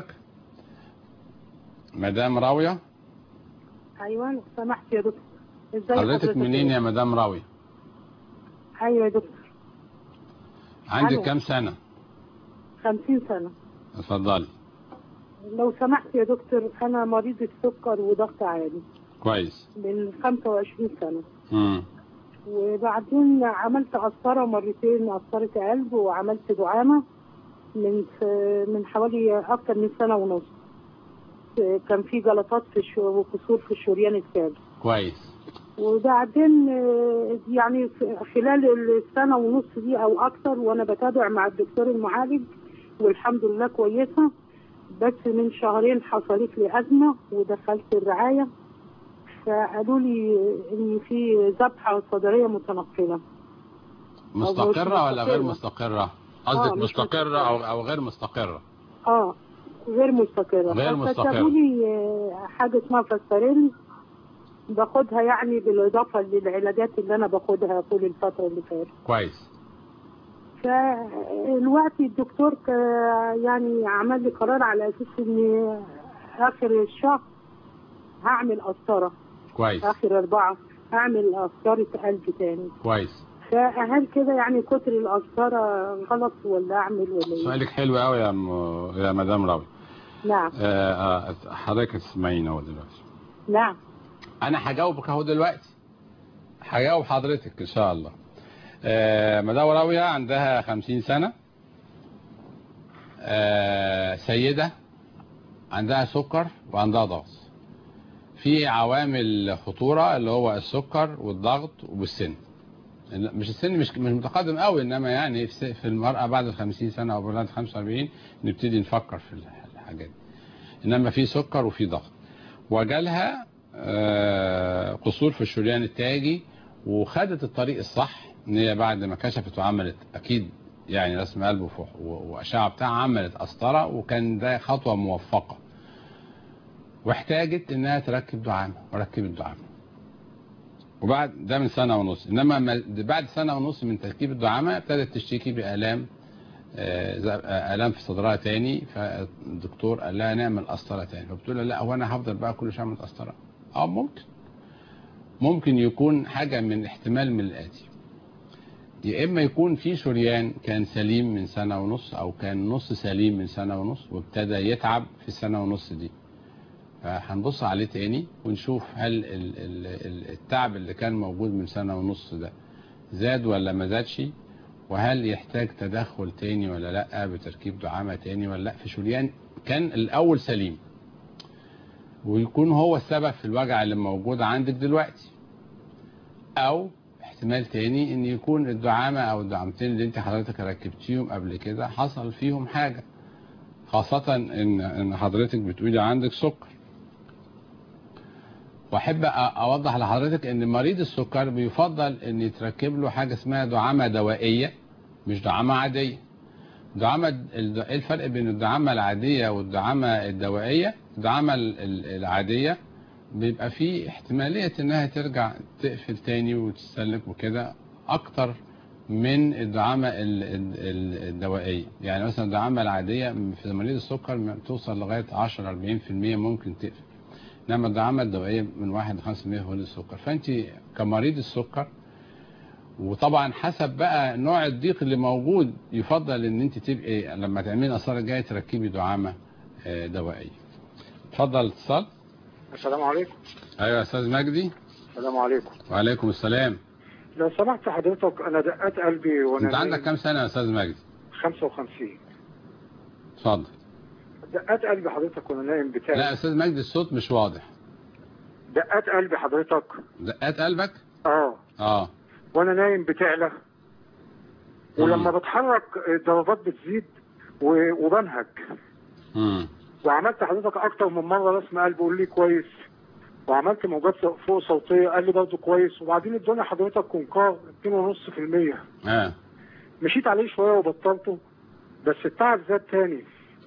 مدام راوية ايوه لو سمحت يا دكتور ازاي حضرتك منين يا مدام راوية ايوه يا دكتور عندك ألو. كام سنة 50 سنه اتفضلي لو سمحت يا دكتور انا مريضه سكر وضغط عالي كويس من 25 سنه امم وبعدين عملت قسطره مرتين قسطره قلب وعملت دعامه من من حوالي اكتر من سنه ونص كان في جلطات في الشو وكسور في الشريان الثالث كويس وبعدين آه، يعني في- خلال السنة ونص دي أو أكتر وأنا بتابع مع الدكتور المعالج والحمد لله كويسة بس من شهرين حصلت لي أزمة ودخلت الرعاية فقالوا لي إن في ذبحة صدرية متنقلة مستقرة ولا غير مستقرة. مستقرة قصدك آه، مش مستقرة او او غير مستقرة اه غير مستقرة غير مستقرة. فكتبوا لي آه، حاجة اسمها فاسترين باخدها يعني بالإضافة للعلاجات اللي أنا باخدها طول الفترة اللي فاتت كويس فالوقت الدكتور ك- يعني عمل لي قرار على اساس ان اخر الشهر هعمل قسطره كويس اخر اربعه هعمل قسطره قلب تاني كويس فهل كده يعني كتر القسطره غلط ولا اعمل ولا ايه؟ سؤالك حلو قوي يا م... يا مدام راوي نعم آه، آه، حضرتك تسمعيني اهو دلوقتي نعم انا هجاوبك اهو دلوقتي هجاوب حضرتك ان شاء الله آه، مدام راوية عندها 50 سنة آه، سيدة عندها سكر وعندها ضغط في عوامل خطورة اللي هو السكر والضغط والسن مش السن مش مش متقدم قوي انما يعني في س- في المرأة بعد ال 50 سنة او بعد 45 نبتدي نفكر في الحاجات دي انما في سكر وفي ضغط وجالها آه، قصور في الشريان التاجي وخدت الطريق الصح ان هي بعد ما كشفت وعملت اكيد يعني رسم قلب وف- و- واشعه بتاع عملت قسطره وكان ده خطوه موفقه واحتاجت انها تركب دعامه وركبت دعامه وبعد ده من سنه ونص انما ما- بعد سنه ونص من تركيب الدعامه ابتدت تشتكي بالام آه، ز- آه، الام في صدرها تاني فالدكتور قال لها نعمل قسطره تاني فبتقول له لا هو انا هفضل بقى كل شويه اعمل قسطره اه ممكن ممكن يكون حاجه من احتمال من الاتي يا اما يكون في شريان كان سليم من سنه ونص او كان نص سليم من سنه ونص وابتدى يتعب في السنه ونص دي فهنبص عليه تاني ونشوف هل ال- ال- ال- التعب اللي كان موجود من سنه ونص ده زاد ولا ما زادش وهل يحتاج تدخل تاني ولا لا بتركيب دعامه تاني ولا لا في شريان كان الاول سليم ويكون هو السبب في الوجع اللي موجود عندك دلوقتي او احتمال تاني ان يكون الدعامه او الدعامتين اللي انت حضرتك ركبتيهم قبل كده حصل فيهم حاجه خاصه ان ان حضرتك بتقولي عندك سكر واحب أ- اوضح لحضرتك ان مريض السكر بيفضل ان يتركب له حاجه اسمها دعامه دوائيه مش دعامه عاديه دعامه الد- ايه الفرق بين الدعامه العاديه والدعامه الدوائيه الدعامه ال- ال- العاديه بيبقى فيه احتماليه انها ترجع تقفل تاني وتتسلك وكده اكتر من الدعامه ال- ال- ال- الدوائيه يعني مثلا الدعامه العاديه في مريض السكر بتوصل لغايه 10 40% ممكن تقفل انما الدعامه الدوائيه من 1 ل 5% هو السكر فانت كمريض السكر وطبعا حسب بقى نوع الضيق اللي موجود يفضل ان انت تبقي لما تعملي الاثار الجايه تركبي دعامه آه، دوائيه اتفضل اتصال السلام عليكم ايوه يا استاذ مجدي السلام عليكم وعليكم السلام لو سمحت حضرتك انا دقات قلبي وانا انت عندك نايم كام سنه يا استاذ مجدي 55 اتفضل دقات قلبي حضرتك وانا نايم بتاعي لا يا استاذ مجدي الصوت مش واضح دقات قلبي حضرتك دقات قلبك اه اه وانا نايم بتعلى ولما بتحرك الضربات بتزيد و- وبنهج امم وعملت حضرتك اكتر من مره رسم قلب قول لي كويس وعملت موجات فوق صوتيه قال لي برضه كويس وبعدين ادوني حضرتك كونكار 2.5% اه مشيت عليه شويه وبطلته بس التعب زاد تاني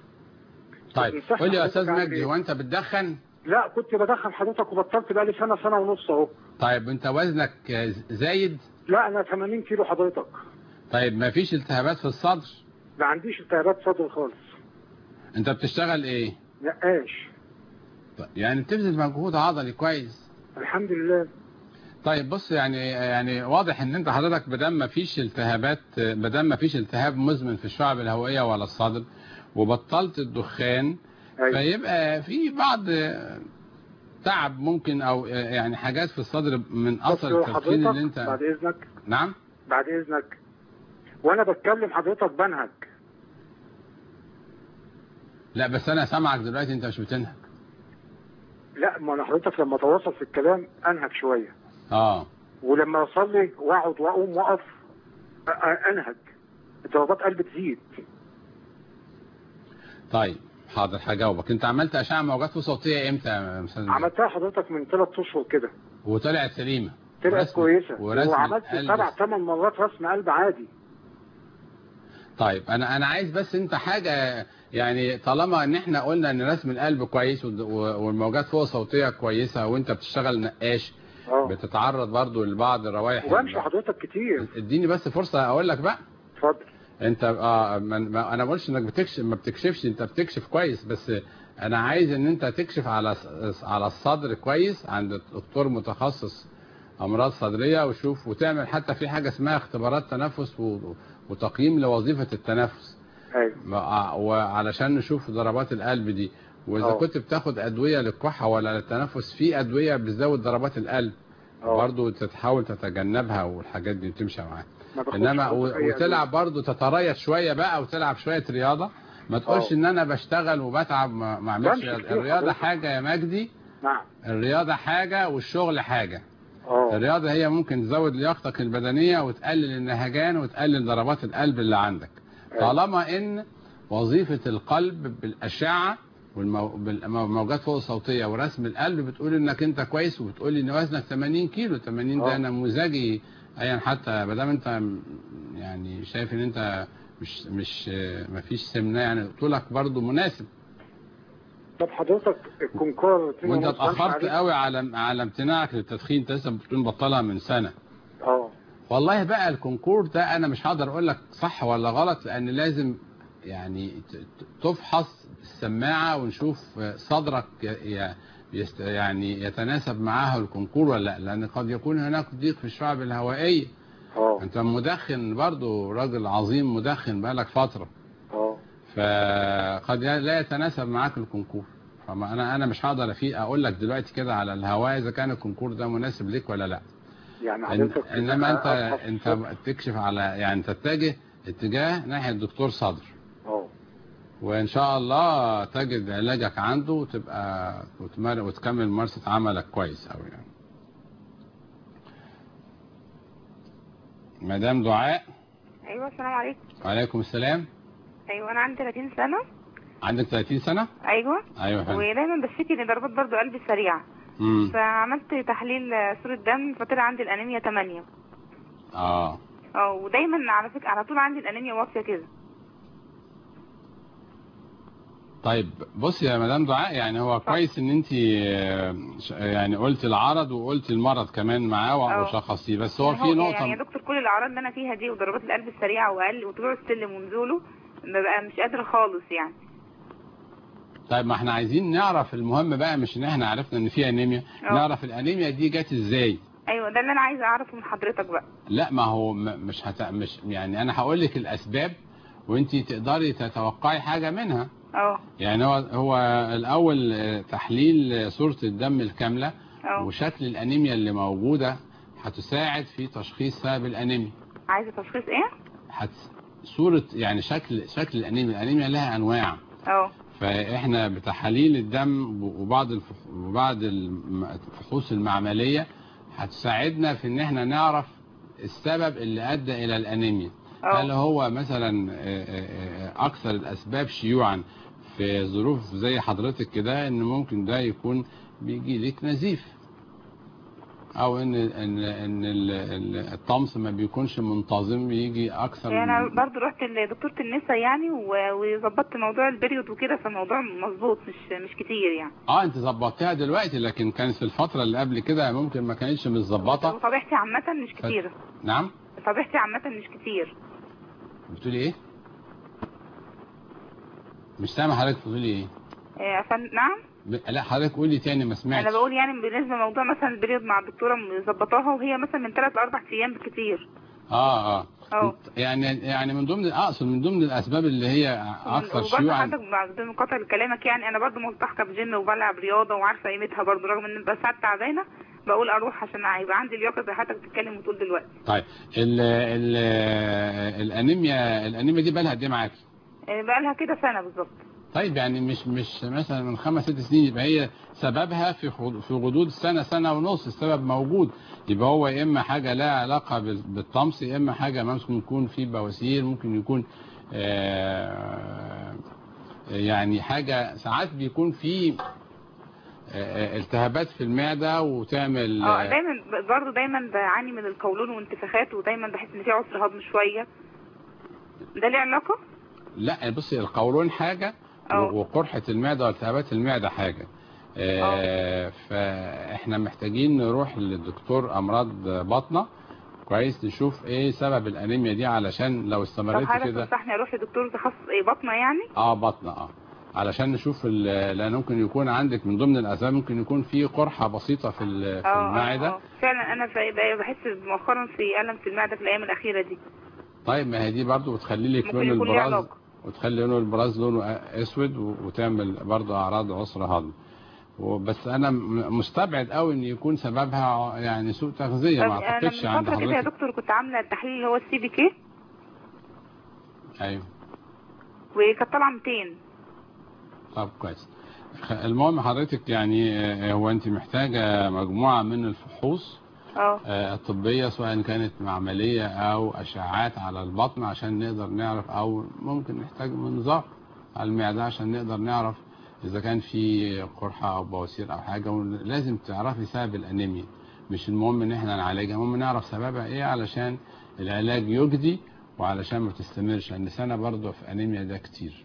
طيب نصيحة قول لي يا حضرتك استاذ أعمل مجدي إيه؟ هو انت بتدخن لا كنت بدخن حضرتك وبطلت بقالي سنه سنه ونص اهو طيب انت وزنك آه، زايد لا انا 80 كيلو حضرتك طيب ما فيش التهابات في الصدر ما عنديش التهابات صدر خالص انت بتشتغل ايه نقاش طيب يعني بتبذل مجهود عضلي كويس الحمد لله طيب بص يعني يعني واضح ان انت حضرتك بدل ما فيش التهابات بدل ما فيش التهاب مزمن في الشعب الهوائيه ولا الصدر وبطلت الدخان أيوة. فيبقى في بعض تعب ممكن او يعني حاجات في الصدر من اثر بس التدخين اللي انت بعد اذنك نعم بعد اذنك وانا بتكلم حضرتك بنهج لا بس انا سامعك دلوقتي انت مش بتنهك لا ما انا حضرتك لما اتواصل في الكلام انهج شويه اه ولما اصلي واقعد واقوم واقف أ- أ- انهج ضربات قلبي تزيد طيب حاضر هجاوبك انت عملت اشعه موجات صوتيه امتى يا استاذ مجدي؟ عملتها حضرتك من ثلاث اشهر كده وطلعت سليمه طلعت ورسم- كويسه ورسم وعملت القلب سبع ثمان مرات رسم قلب عادي طيب انا انا عايز بس انت حاجه يعني طالما ان احنا قلنا ان رسم القلب كويس والد- والموجات فوق صوتيه كويسه وانت بتشتغل نقاش اه بتتعرض برضو لبعض الروائح وبمشي حضرتك كتير اديني بس فرصه اقول لك بقى اتفضل انت اه ما ما- انا ما بقولش انك بتكشف ما بتكشفش انت بتكشف كويس بس انا عايز ان انت تكشف على س- على الصدر كويس عند دكتور متخصص امراض صدريه وشوف وتعمل حتى في حاجه اسمها اختبارات تنفس و- وتقييم لوظيفه التنفس ايوه ما- وعلشان نشوف ضربات القلب دي واذا اه. كنت بتاخد ادويه للكحه ولا للتنفس في ادويه بتزود ضربات القلب اه. برضه تحاول تتجنبها والحاجات دي تمشي معاك ما باخدش انما حضرتك و- أي وتلعب برضه تتريث شويه بقى وتلعب شويه رياضه ما تقولش اه. ان انا بشتغل وبتعب ما ما اعملش بمشي رياضة. كتير الرياضه حضرتك. حاجه يا مجدي نعم الرياضه حاجه والشغل حاجه اه الرياضه هي ممكن تزود لياقتك البدنيه وتقلل النهجان وتقلل ضربات القلب اللي عندك أيوة. طالما ان وظيفه القلب بالاشعه والموجات فوق الصوتيه ورسم القلب بتقول انك انت كويس وبتقول لي ان وزنك 80 كيلو 80 ده آه. نموذجي ايا حتى ما دام انت م- يعني شايف ان انت مش مش ما فيش سمنه يعني طولك برضو مناسب طب حضرتك الكونكار اتنين وانت ونص بمشي اتاخرت عليه؟ قوي على على امتناعك للتدخين انت لسه بتقول بطلها من سنه اه والله بقى الكونكور ده انا مش هقدر اقول لك صح ولا غلط لان لازم يعني ت- ت- تفحص السماعه ونشوف صدرك ي- ي- يست- يعني يتناسب معاه الكونكور ولا لا لان قد يكون هناك ضيق في الشعب الهوائيه اه انت مدخن برضو راجل عظيم مدخن بقالك فتره اه فقد لا يتناسب معاك الكونكور فما انا انا مش هقدر في اقول لك دلوقتي كده على الهواء اذا كان الكونكور ده مناسب ليك ولا لا يعني إن حضرتك انما انت أبحث انت الصبح. تكشف على يعني تتجه اتجاه ناحيه دكتور صدر اه وان شاء الله تجد علاجك عنده وتبقى وتمار- وتكمل ممارسه عملك كويس قوي يعني مدام دعاء ايوه السلام عليكم وعليكم السلام ايوه انا عندي 30 سنه عندك 30 سنه ايوه ايوه يا فندم ودايما بشتكي ان ضربات برضو قلبي سريعه امم فعملت تحليل آه، صوره دم فطلع عندي الانيميا 8 اه اه ودايما على فكره على طول عندي الانيميا واطيه كده طيب بص يا مدام دعاء يعني هو كويس ان انت يعني قلت العرض وقلت المرض كمان معاه اه. وشخصتيه بس هو يعني في نقطه يعني يا دكتور كل الاعراض اللي انا فيها دي وضربات القلب السريعه واقل وطلوع السلم ونزوله ببقى مش قادره خالص يعني طيب ما احنا عايزين نعرف المهم بقى مش ان احنا عرفنا ان في انيميا اه. نعرف الانيميا دي جت ازاي ايوه ده اللي انا عايزه اعرفه من حضرتك بقى لا ما هو م- مش هت... مش يعني انا هقول لك الاسباب وانت تقدري تتوقعي حاجه منها اه يعني هو هو الاول آه، تحليل آه، صوره الدم الكامله اه وشكل الانيميا اللي موجوده هتساعد في تشخيص سبب الانيميا عايزه تشخيص ايه هت... صوره يعني شكل شكل الانيميا الانيميا لها انواع اه فاحنا بتحاليل الدم وبعض الفح... وبعض الم- الفحوص المعمليه هتساعدنا في ان احنا نعرف السبب اللي ادى الى الانيميا اه هل هو مثلا آه، آه، آه، اكثر الاسباب شيوعا في ظروف زي حضرتك كده ان ممكن ده يكون بيجي لك نزيف او ان ان ان ال- ال- الطمس ما بيكونش منتظم بيجي اكثر يعني انا من- برضو رحت لدكتورة النساء يعني و- وظبطت موضوع البريود وكده فالموضوع مظبوط مش مش كتير يعني اه انت ظبطتها دلوقتي لكن كانت في الفتره اللي قبل كده ممكن ما كانتش متظبطه وطبيعتي عامة مش كتير نعم طبيعتي عامة مش كتير بتقولي ايه مش سامع حضرتك بتقولي ايه آه، فن... نعم ب... لا حضرتك قولي تاني ما سمعتش انا بقول يعني بالنسبة لموضوع مثلا البريود مع الدكتورة مظبطاها وهي مثلا من ثلاث لاربع ايام بالكتير اه اه اه يعني يعني من ضمن اقصد من ضمن الاسباب اللي هي اكثر وبرضه شيوعا حضرتك بعد مقاطعة كلامك يعني انا برضه ملتحقة بجيم وبلعب رياضة وعارفة قيمتها برضه رغم ان بس ساعات تعبانة بقول اروح عشان هيبقى عندي لياقة زي حضرتك بتتكلم وتقول دلوقتي طيب ال ال الانيميا الانيميا دي بقى لها قد ايه معاكي آه، بقى لها كده سنة بالظبط طيب يعني مش مش مثلا من خمس ست سنين يبقى هي سببها في خض- في غضون سنه سنه ونص السبب موجود يبقى هو يا اما حاجه لها علاقه بال- بالطمس يا اما حاجه ممكن يكون في بواسير ممكن يكون آه، يعني حاجه ساعات بيكون في آه، التهابات في المعده وتعمل اه دايما برضه دايما بعاني من القولون وانتفاخات ودايما بحس ان في عسر هضم شويه ده ليه علاقه لا بصي القولون حاجة أه. وقرحة المعدة والتهابات المعدة حاجة آه، فاحنا محتاجين نروح للدكتور امراض بطنة كويس نشوف ايه سبب الانيميا دي علشان لو طب استمريت حضرتك كده تنصحني اروح لدكتور تخصص ايه بطنه يعني اه بطنة اه علشان نشوف ال- لان ممكن يكون عندك من ضمن الاسباب ممكن يكون في قرحة بسيطة في ال- في اه المعدة اه فعلا انا في- بقى بحس مؤخرا في الم في المعده في الايام الاخيره دي طيب ما هي دي برضو بتخلي لك ممكن لون يكون ليه البراز علاقة. وتخلي لون البراز لونه اسود و- وتعمل برضو اعراض عسر هضم وبس انا م- مستبعد قوي ان يكون سببها يعني سوء تغذيه طب ما انا اعتقدش من عند فتره كده يا حضرتك دكتور كنت عامله التحليل اللي هو السي بي كي ايوه وكانت طالعه 200 طب كويس خ- المهم حضرتك يعني آه، هو انت محتاجه مجموعه من الفحوص اه آه، الطبيه سواء كانت معمليه او اشعاعات على البطن عشان نقدر نعرف او ممكن نحتاج منظار على المعده عشان نقدر نعرف اذا كان في قرحه او بواسير او حاجه ولازم تعرفي سبب الانيميا مش المهم ان احنا نعالجها المهم نعرف سببها ايه علشان العلاج يجدي وعلشان ما تستمرش لان سنه برضه في انيميا ده كتير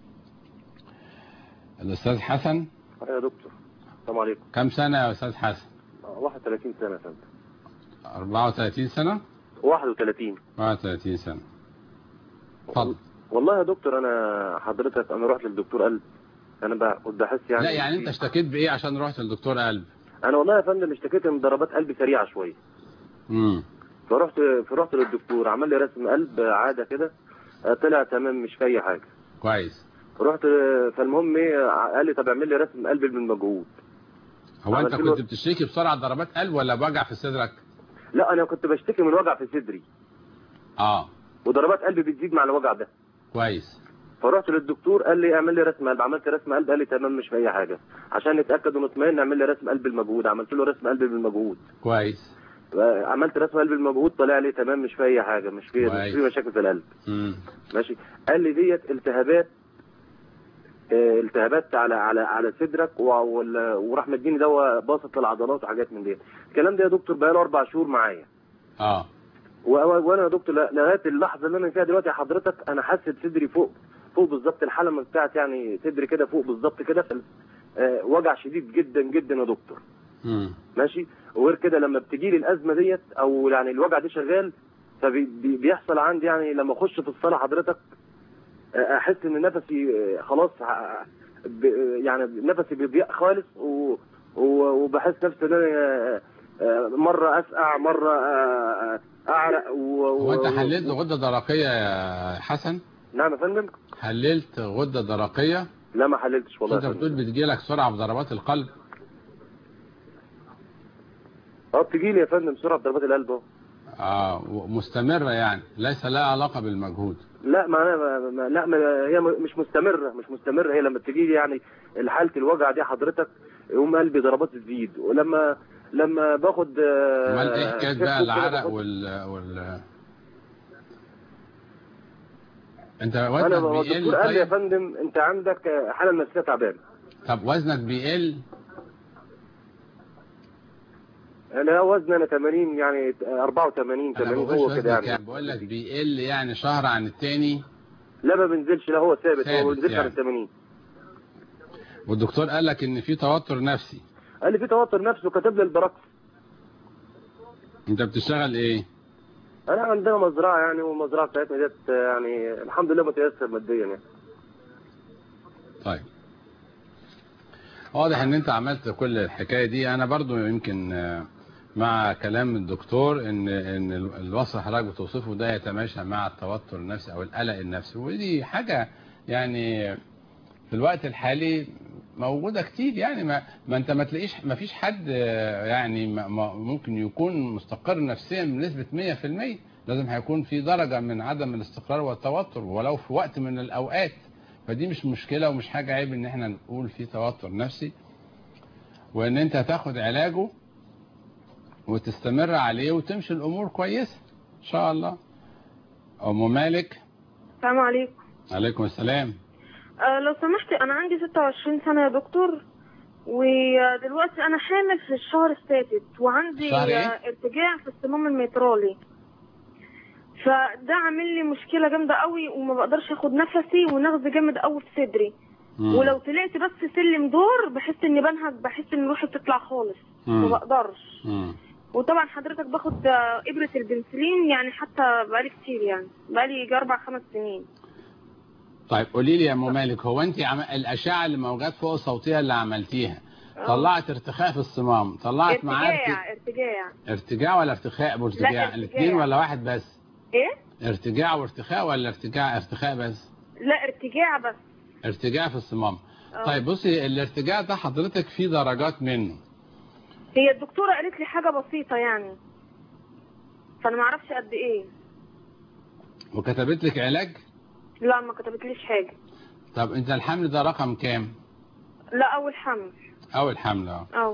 الاستاذ حسن يا دكتور السلام عليكم كم سنه يا استاذ حسن آه، 31 سنة يا فندم 34 سنه 31 31 سنة اتفضل والله يا دكتور انا حضرتك انا رحت للدكتور قلب انا ب- كنت بحس يعني لا يعني انت اشتكيت بايه عشان رحت للدكتور قلب انا والله يا فندم اشتكيت من ضربات قلبي سريعه شويه امم فرحت فرحت للدكتور عمل لي رسم قلب عاده كده آه، طلع تمام مش في اي حاجه كويس رحت آه، فالمهم ايه قال لي طب اعمل لي رسم قلب بالمجهود هو انت عملت له- كنت بتشتكي بسرعة ضربات قلب ولا بوجع في صدرك لا انا كنت بشتكي من وجع في صدري اه وضربات قلبي بتزيد مع الوجع ده كويس فرحت للدكتور قال لي اعمل لي رسم قلب عملت رسم قلب قال لي تمام مش في اي حاجه عشان نتاكد ونطمئن اعمل لي رسم قلب بالمجهود عملت له رسم قلب بالمجهود كويس عملت رسم قلب بالمجهود طلع لي تمام مش في اي حاجه مش في مش كويس. في مشاكل في القلب امم ماشي قال لي ديت التهابات آه، التهابات على على على صدرك و- وال- وراح مديني دواء باسط للعضلات وحاجات من دي الكلام ده يا دكتور بقى له اربع شهور معايا اه و- و- وانا يا دكتور ل- لغايه اللحظه اللي انا فيها دلوقتي يا حضرتك انا حاسس صدري فوق فوق بالظبط الحلمه بتاعت يعني صدري كده فوق بالظبط كده في ال- آه، وجع شديد جدا جدا يا دكتور امم ماشي وغير كده لما بتجي لي الازمه ديت او يعني الوجع ده شغال فبيحصل عندي يعني لما اخش في الصلاه حضرتك آه، احس ان نفسي آه، خلاص ع- ب- يعني نفسي بيضيق خالص و- و- وبحس نفسي ان انا آه، آه، مره اسقع مره آه، آه، اعرق و- هو انت و- حللت غدة درقية يا حسن نعم يا فندم حللت غدة درقية لا ما حللتش والله انت يا بتقول فندم بتجيلك سرعة بضربات القلب اه بتجي لي يا فندم سرعه ضربات القلب اهو اه مستمرة يعني ليس لها علاقة بالمجهود لا ما أنا ما ما لا ما هي م- مش مستمرة مش مستمرة هي لما تجي لي يعني حالة الوجع دي حضرتك يقوم قلبي ضربات تزيد ولما لما باخد آه، امال ايه حكاية كيف بقى كده العرق باخد- وال وال انت انا وزنك الدكتور بيقل قال لي يا طيب فندم انت عندك آه، حالة نفسية تعبانة طب وزنك بيقل انا وزني انا 80 يعني آه، 84 انا 80 بقولش هو وزنك كده يعني يعني بقول لك بيقل يعني شهر عن التاني لا ما بنزلش لا هو ثابت هو ثابت ما بينزلش عن يعني. 80 والدكتور قال لك ان في توتر نفسي قال لي في توتر نفسي وكاتب لي البراكس انت بتشتغل ايه انا عندنا مزرعة يعني والمزرعة بتاعتنا ديت آه، يعني الحمد لله متيسر ماديا يعني طيب واضح ان انت عملت كل الحكاية دي انا برضو يمكن آه، مع كلام الدكتور ان ان الوصف اللي حضرتك بتوصفه ده يتماشى مع التوتر النفسي او القلق النفسي ودي حاجة يعني في الوقت الحالي موجودة كتير يعني ما, ما انت ما تلاقيش ما فيش حد آه، يعني ما ما ممكن يكون مستقر نفسيا بنسبة 100% لازم هيكون في درجة من عدم الاستقرار والتوتر ولو في وقت من الأوقات فدي مش مشكلة ومش حاجة عيب ان احنا نقول في توتر نفسي وان انت تاخد علاجه وتستمر عليه وتمشي الامور كويسة ان شاء الله ام مالك السلام عليكم عليكم السلام أه لو سمحت انا عندي 26 سنه يا دكتور ودلوقتي انا حامل في الشهر السادس وعندي شهر إيه؟ آه، ارتجاع في الصمام الميترالي فده عامل لي مشكله جامده قوي وما بقدرش اخد نفسي ونغز جامد قوي في صدري مم. ولو طلعت بس سلم دور بحس اني بنهج بحس ان روحي بتطلع خالص مم. ما بقدرش مم. وطبعا حضرتك باخد آه، ابره البنسلين يعني حتى بقالي كتير يعني بقالي يجي اربع خمس سنين طيب قولي لي يا ام مالك هو انت عم... الاشعه اللي موجات فوق الصوتيه اللي عملتيها طلعت ارتخاء في الصمام طلعت معاه ارت... ارتجاع ارتجاع ارتجاع ولا ارتخاء وارتجاع لا، ارتجاع. الاثنين ولا واحد بس ايه ارتجاع وارتخاء ولا ارتجاع ارتخاء بس لا ارتجاع بس ارتجاع في الصمام آه. طيب بصي الارتجاع ده حضرتك في درجات منه هي الدكتوره قالت لي حاجه بسيطه يعني فانا ما اعرفش قد ايه وكتبت لك علاج لا ما كتبتليش حاجه طب انت الحمل ده رقم كام لا اول حمل اول حمل اه او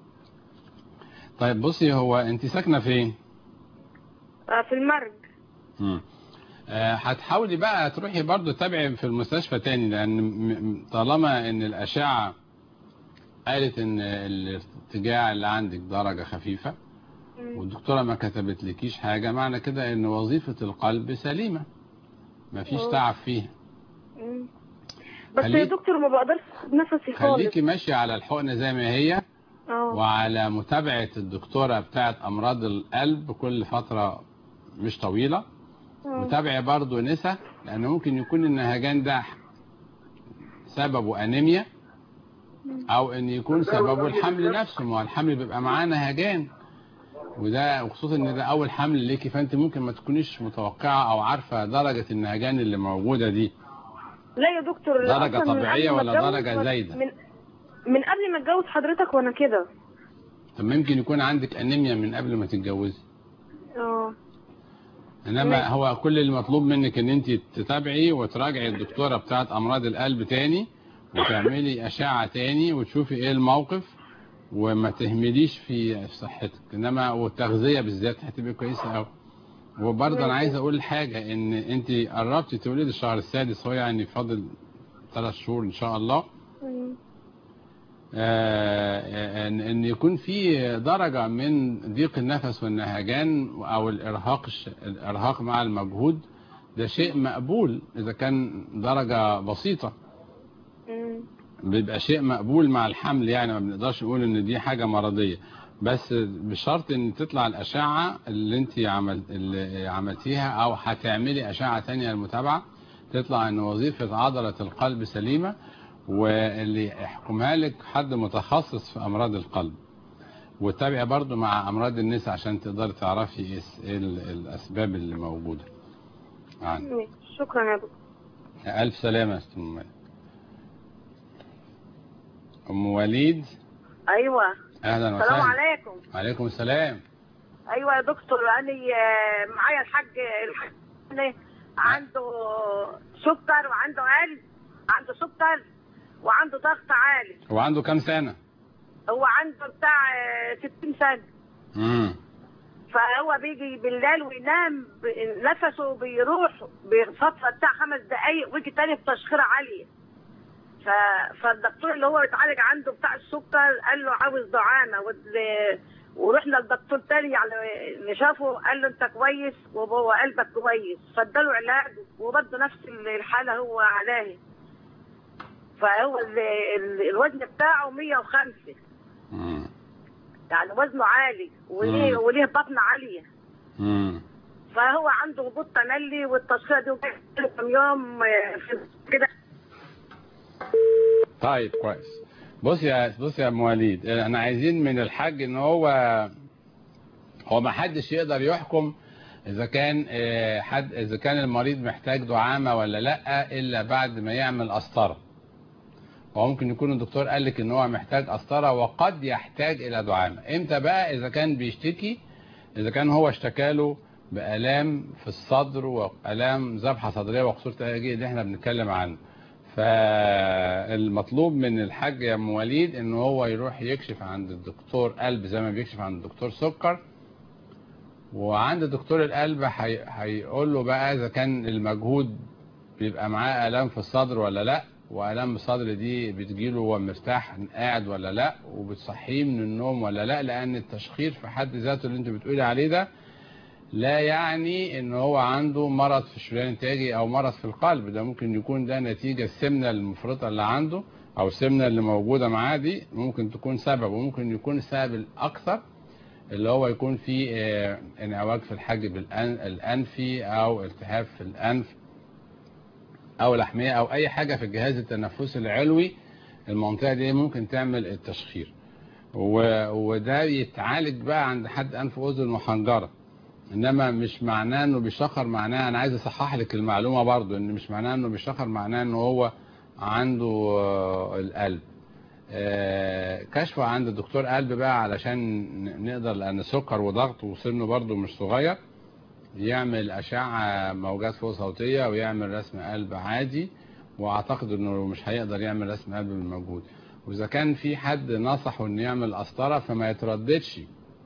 طيب بصي هو انت ساكنه فين آه، في المرج مم. آه، هتحاولي بقى تروحي برضو تتابعي في المستشفى تاني لان م- م- طالما ان الاشعه قالت ان الارتجاع اللي عندك درجه خفيفه والدكتوره ما كتبت لكيش حاجه معنى كده ان وظيفه القلب سليمه مفيش أوه. تعب فيها مم. بس يا خليك- دكتور ما بقدرش اخد نفسي خالص خليكي ماشيه على الحقنه زي ما هي اه وعلى متابعه الدكتوره بتاعه امراض القلب كل فتره مش طويلة وتابعي برضو نسا لأن ممكن يكون النهجان ده سببه أنيميا أو إن يكون سببه الحمل نفسه ما هو الحمل بيبقى معاه نهجان وده وخصوصا ان ده اول حمل ليكي فانت ممكن ما تكونيش متوقعه او عارفه درجه النهجان اللي موجوده دي لا يا دكتور درجة أصلاً من طبيعية قبل ما ولا أتجوز درجة و- زايدة؟ من من قبل ما اتجوز حضرتك وانا كده طب ممكن يكون عندك انيميا من قبل ما تتجوزي اه انما ماشي. هو كل اللي مطلوب منك ان انت تتابعي وتراجعي الدكتوره بتاعت امراض القلب تاني وتعملي اشعه تاني وتشوفي ايه الموقف وما تهمليش في في صحتك انما والتغذيه بالذات هتبقى كويسه قوي وبرضه انا عايز اقول حاجه ان انت قربتي تولدي الشهر السادس هو يعني فاضل ثلاث شهور ان شاء الله مم. آه، ان ان يكون في درجه من ضيق النفس والنهجان او الارهاق الش- الارهاق مع المجهود ده شيء مقبول اذا كان درجه بسيطه مم. بيبقى شيء مقبول مع الحمل يعني ما بنقدرش نقول ان دي حاجه مرضيه بس بشرط ان تطلع الاشعه اللي انت عمل اللي عملتيها او هتعملي اشعه تانية للمتابعه تطلع ان وظيفه عضله القلب سليمه واللي يحكمها لك حد متخصص في امراض القلب وتابعي برضو مع امراض النساء عشان تقدري تعرفي ايه الس- إيه ال- الاسباب اللي موجوده عندك ماشي. شكرا يا دكتور الف سلامه يا استاذ ام ام وليد ايوه اهلا السلام وسهلا عليكم عليكم السلام ايوه يا دكتور انا آه، معايا الحاج الحاج أنا عنده سكر وعنده قلب عنده سكر وعنده ضغط عالي هو عنده كام سنه هو عنده بتاع آه، 60 سنه امم فهو بيجي بالليل وينام ب- نفسه بيروح بفتره بتاع خمس دقايق ويجي تاني بتشخيره عاليه ف... فالدكتور اللي هو بيتعالج عنده بتاع السكر قال له عاوز دعامه وال... ورحنا لدكتور تاني يعني اللي شافه قال له انت كويس وهو قلبك كويس فاداله علاج وبرضه نفس الحاله هو عليه فهو ال... ال... الوزن بتاعه 105 امم يعني وزنه عالي وليه مم. وليه بطن عاليه امم فهو عنده هبوط تملي والتشخيص دي وجاي له كام يوم آه، في كده طيب كويس بص يا بص يا ام وليد احنا عايزين من الحاج ان هو هو ما حدش يقدر يحكم اذا كان آه، حد اذا كان المريض محتاج دعامه ولا لا الا بعد ما يعمل قسطره هو ممكن يكون الدكتور قال لك ان هو محتاج قسطره وقد يحتاج الى دعامه امتى بقى اذا كان بيشتكي اذا كان هو اشتكى له بالام في الصدر والام ذبحه صدريه وقصور تهاجي اللي احنا بنتكلم عنه فالمطلوب من الحاج يا ام وليد ان هو يروح يكشف عند الدكتور قلب زي ما بيكشف عند الدكتور سكر وعند دكتور القلب هي- هيقول له بقى اذا كان المجهود بيبقى معاه الام في الصدر ولا لا والام الصدر دي بتجيله وهو مرتاح قاعد ولا لا وبتصحيه من النوم ولا لا لان التشخير في حد ذاته اللي انت بتقولي عليه ده لا يعني ان هو عنده مرض في الشريان التاجي او مرض في القلب ده ممكن يكون ده نتيجة السمنة المفرطة اللي عنده او السمنة اللي موجودة معاه دي ممكن تكون سبب وممكن يكون السبب الاكثر اللي هو يكون فيه آه، انعواج في الحاجب الأن- الانفي او التهاب في الانف او لحمية او اي حاجة في الجهاز التنفسي العلوي المنطقة دي ممكن تعمل التشخير و- وده يتعالج بقى عند حد انف واذن وحنجره انما مش معناه انه بيشخر معناه انا عايز اصحح لك المعلومه برضو ان مش معناه انه بيشخر معناه انه هو عنده آه، القلب آه، كشفه عند دكتور قلب بقى علشان ن- نقدر لان سكر وضغط وسنه برضو مش صغير يعمل اشعه موجات فوق صوتيه ويعمل رسم قلب عادي واعتقد انه مش هيقدر يعمل رسم قلب بالمجهود واذا كان في حد نصحه انه يعمل قسطره فما يترددش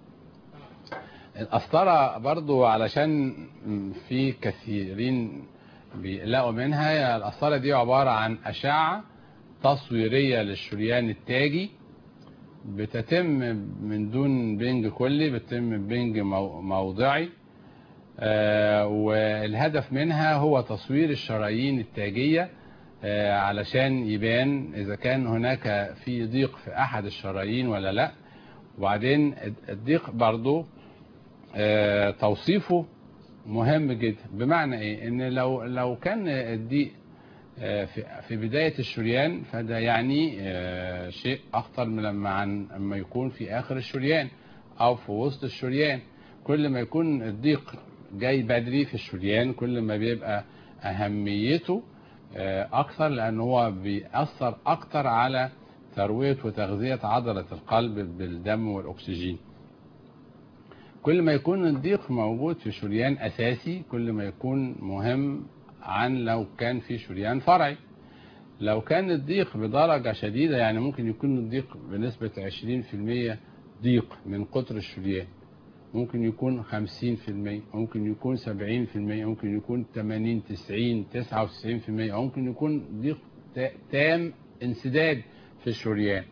القسطرة برضو علشان في كثيرين بيقلقوا منها هي القسطرة دي عبارة عن أشعة تصويرية للشريان التاجي بتتم من دون بنج كلي بتتم بنج مو- موضعي آه، والهدف منها هو تصوير الشرايين التاجية آه، علشان يبان إذا كان هناك في ضيق في أحد الشرايين ولا لا وبعدين الضيق برضو آه، توصيفه مهم جدا بمعنى ايه ان لو لو كان الضيق آه، في في بداية الشريان فده يعني آه، شيء أخطر من لما عن لما يكون في آخر الشريان أو في وسط الشريان كل ما يكون الضيق جاي بدري في الشريان كل ما بيبقى أهميته آه، أكثر لأن هو بيأثر أكثر على تروية وتغذية عضلة القلب بالدم والأكسجين كل ما يكون الضيق موجود في شريان أساسي كل ما يكون مهم عن لو كان في شريان فرعي لو كان الضيق بدرجة شديدة يعني ممكن يكون الضيق بنسبة 20% ضيق من قطر الشريان ممكن يكون 50% ممكن يكون 70% ممكن يكون 80 90 99% أو ممكن يكون ضيق تا- تام انسداد في الشريان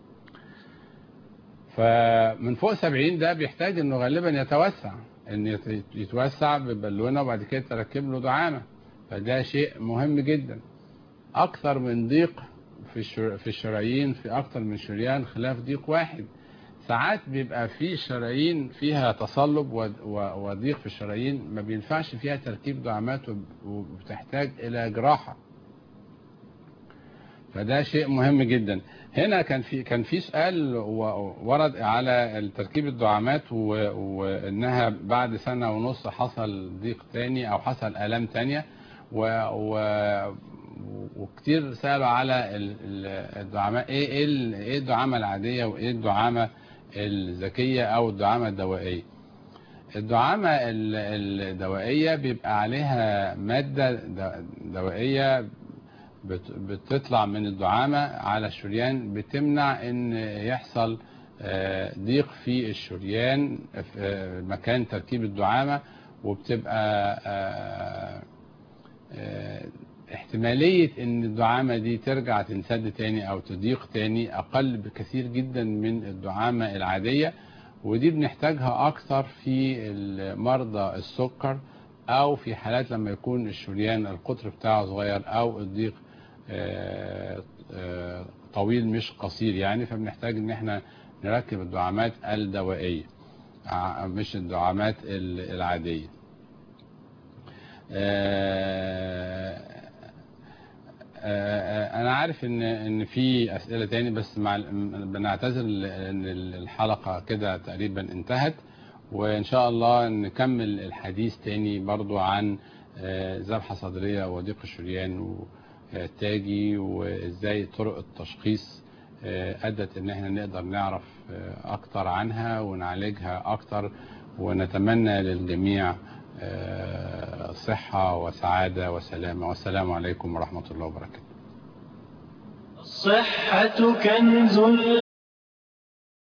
فمن فوق 70 ده بيحتاج انه غالبا يتوسع ان يت- يتوسع ببالونه وبعد كده تركب له دعامه فده شيء مهم جدا اكثر من ضيق في الشر... في الشرايين في اكثر من شريان خلاف ضيق واحد ساعات بيبقى في شرايين فيها تصلب و... و... وضيق في الشرايين ما بينفعش فيها تركيب دعامات وب... وبتحتاج الى جراحه فده شيء مهم جدا هنا كان في كان في سؤال و- ورد على تركيب الدعامات و- وانها بعد سنه ونص حصل ضيق تاني او حصل الام تانية و و وكتير سالوا على ال- ال- الدعامات ايه ايه ال- ايه الدعامه العاديه وايه الدعامه الذكيه او الدعامه الدوائيه الدعامه ال- الدوائيه بيبقى عليها ماده د- دوائيه بت- بتطلع من الدعامة على الشريان بتمنع ان يحصل آه، ضيق في الشريان في آه، مكان تركيب الدعامة وبتبقى آه، آه، احتمالية ان الدعامة دي ترجع تنسد تاني او تضيق تاني اقل بكثير جدا من الدعامة العادية ودي بنحتاجها اكثر في مرضى السكر او في حالات لما يكون الشريان القطر بتاعه صغير او الضيق آه، آه، طويل مش قصير يعني فبنحتاج ان احنا نركب الدعامات الدوائية ع- مش الدعامات ال- العادية آه، آه، انا عارف ان ان في اسئله تاني بس مع ال- بنعتذر ان الحلقه كده تقريبا انتهت وان شاء الله نكمل الحديث تاني برضو عن آه، ذبحه صدريه وضيق الشريان والتاجي وازاي طرق التشخيص آه، ادت ان احنا نقدر نعرف آه، اكتر عنها ونعالجها اكتر ونتمنى للجميع آه، صحه وسعاده وسلامه والسلام عليكم ورحمه الله وبركاته الصحة كنز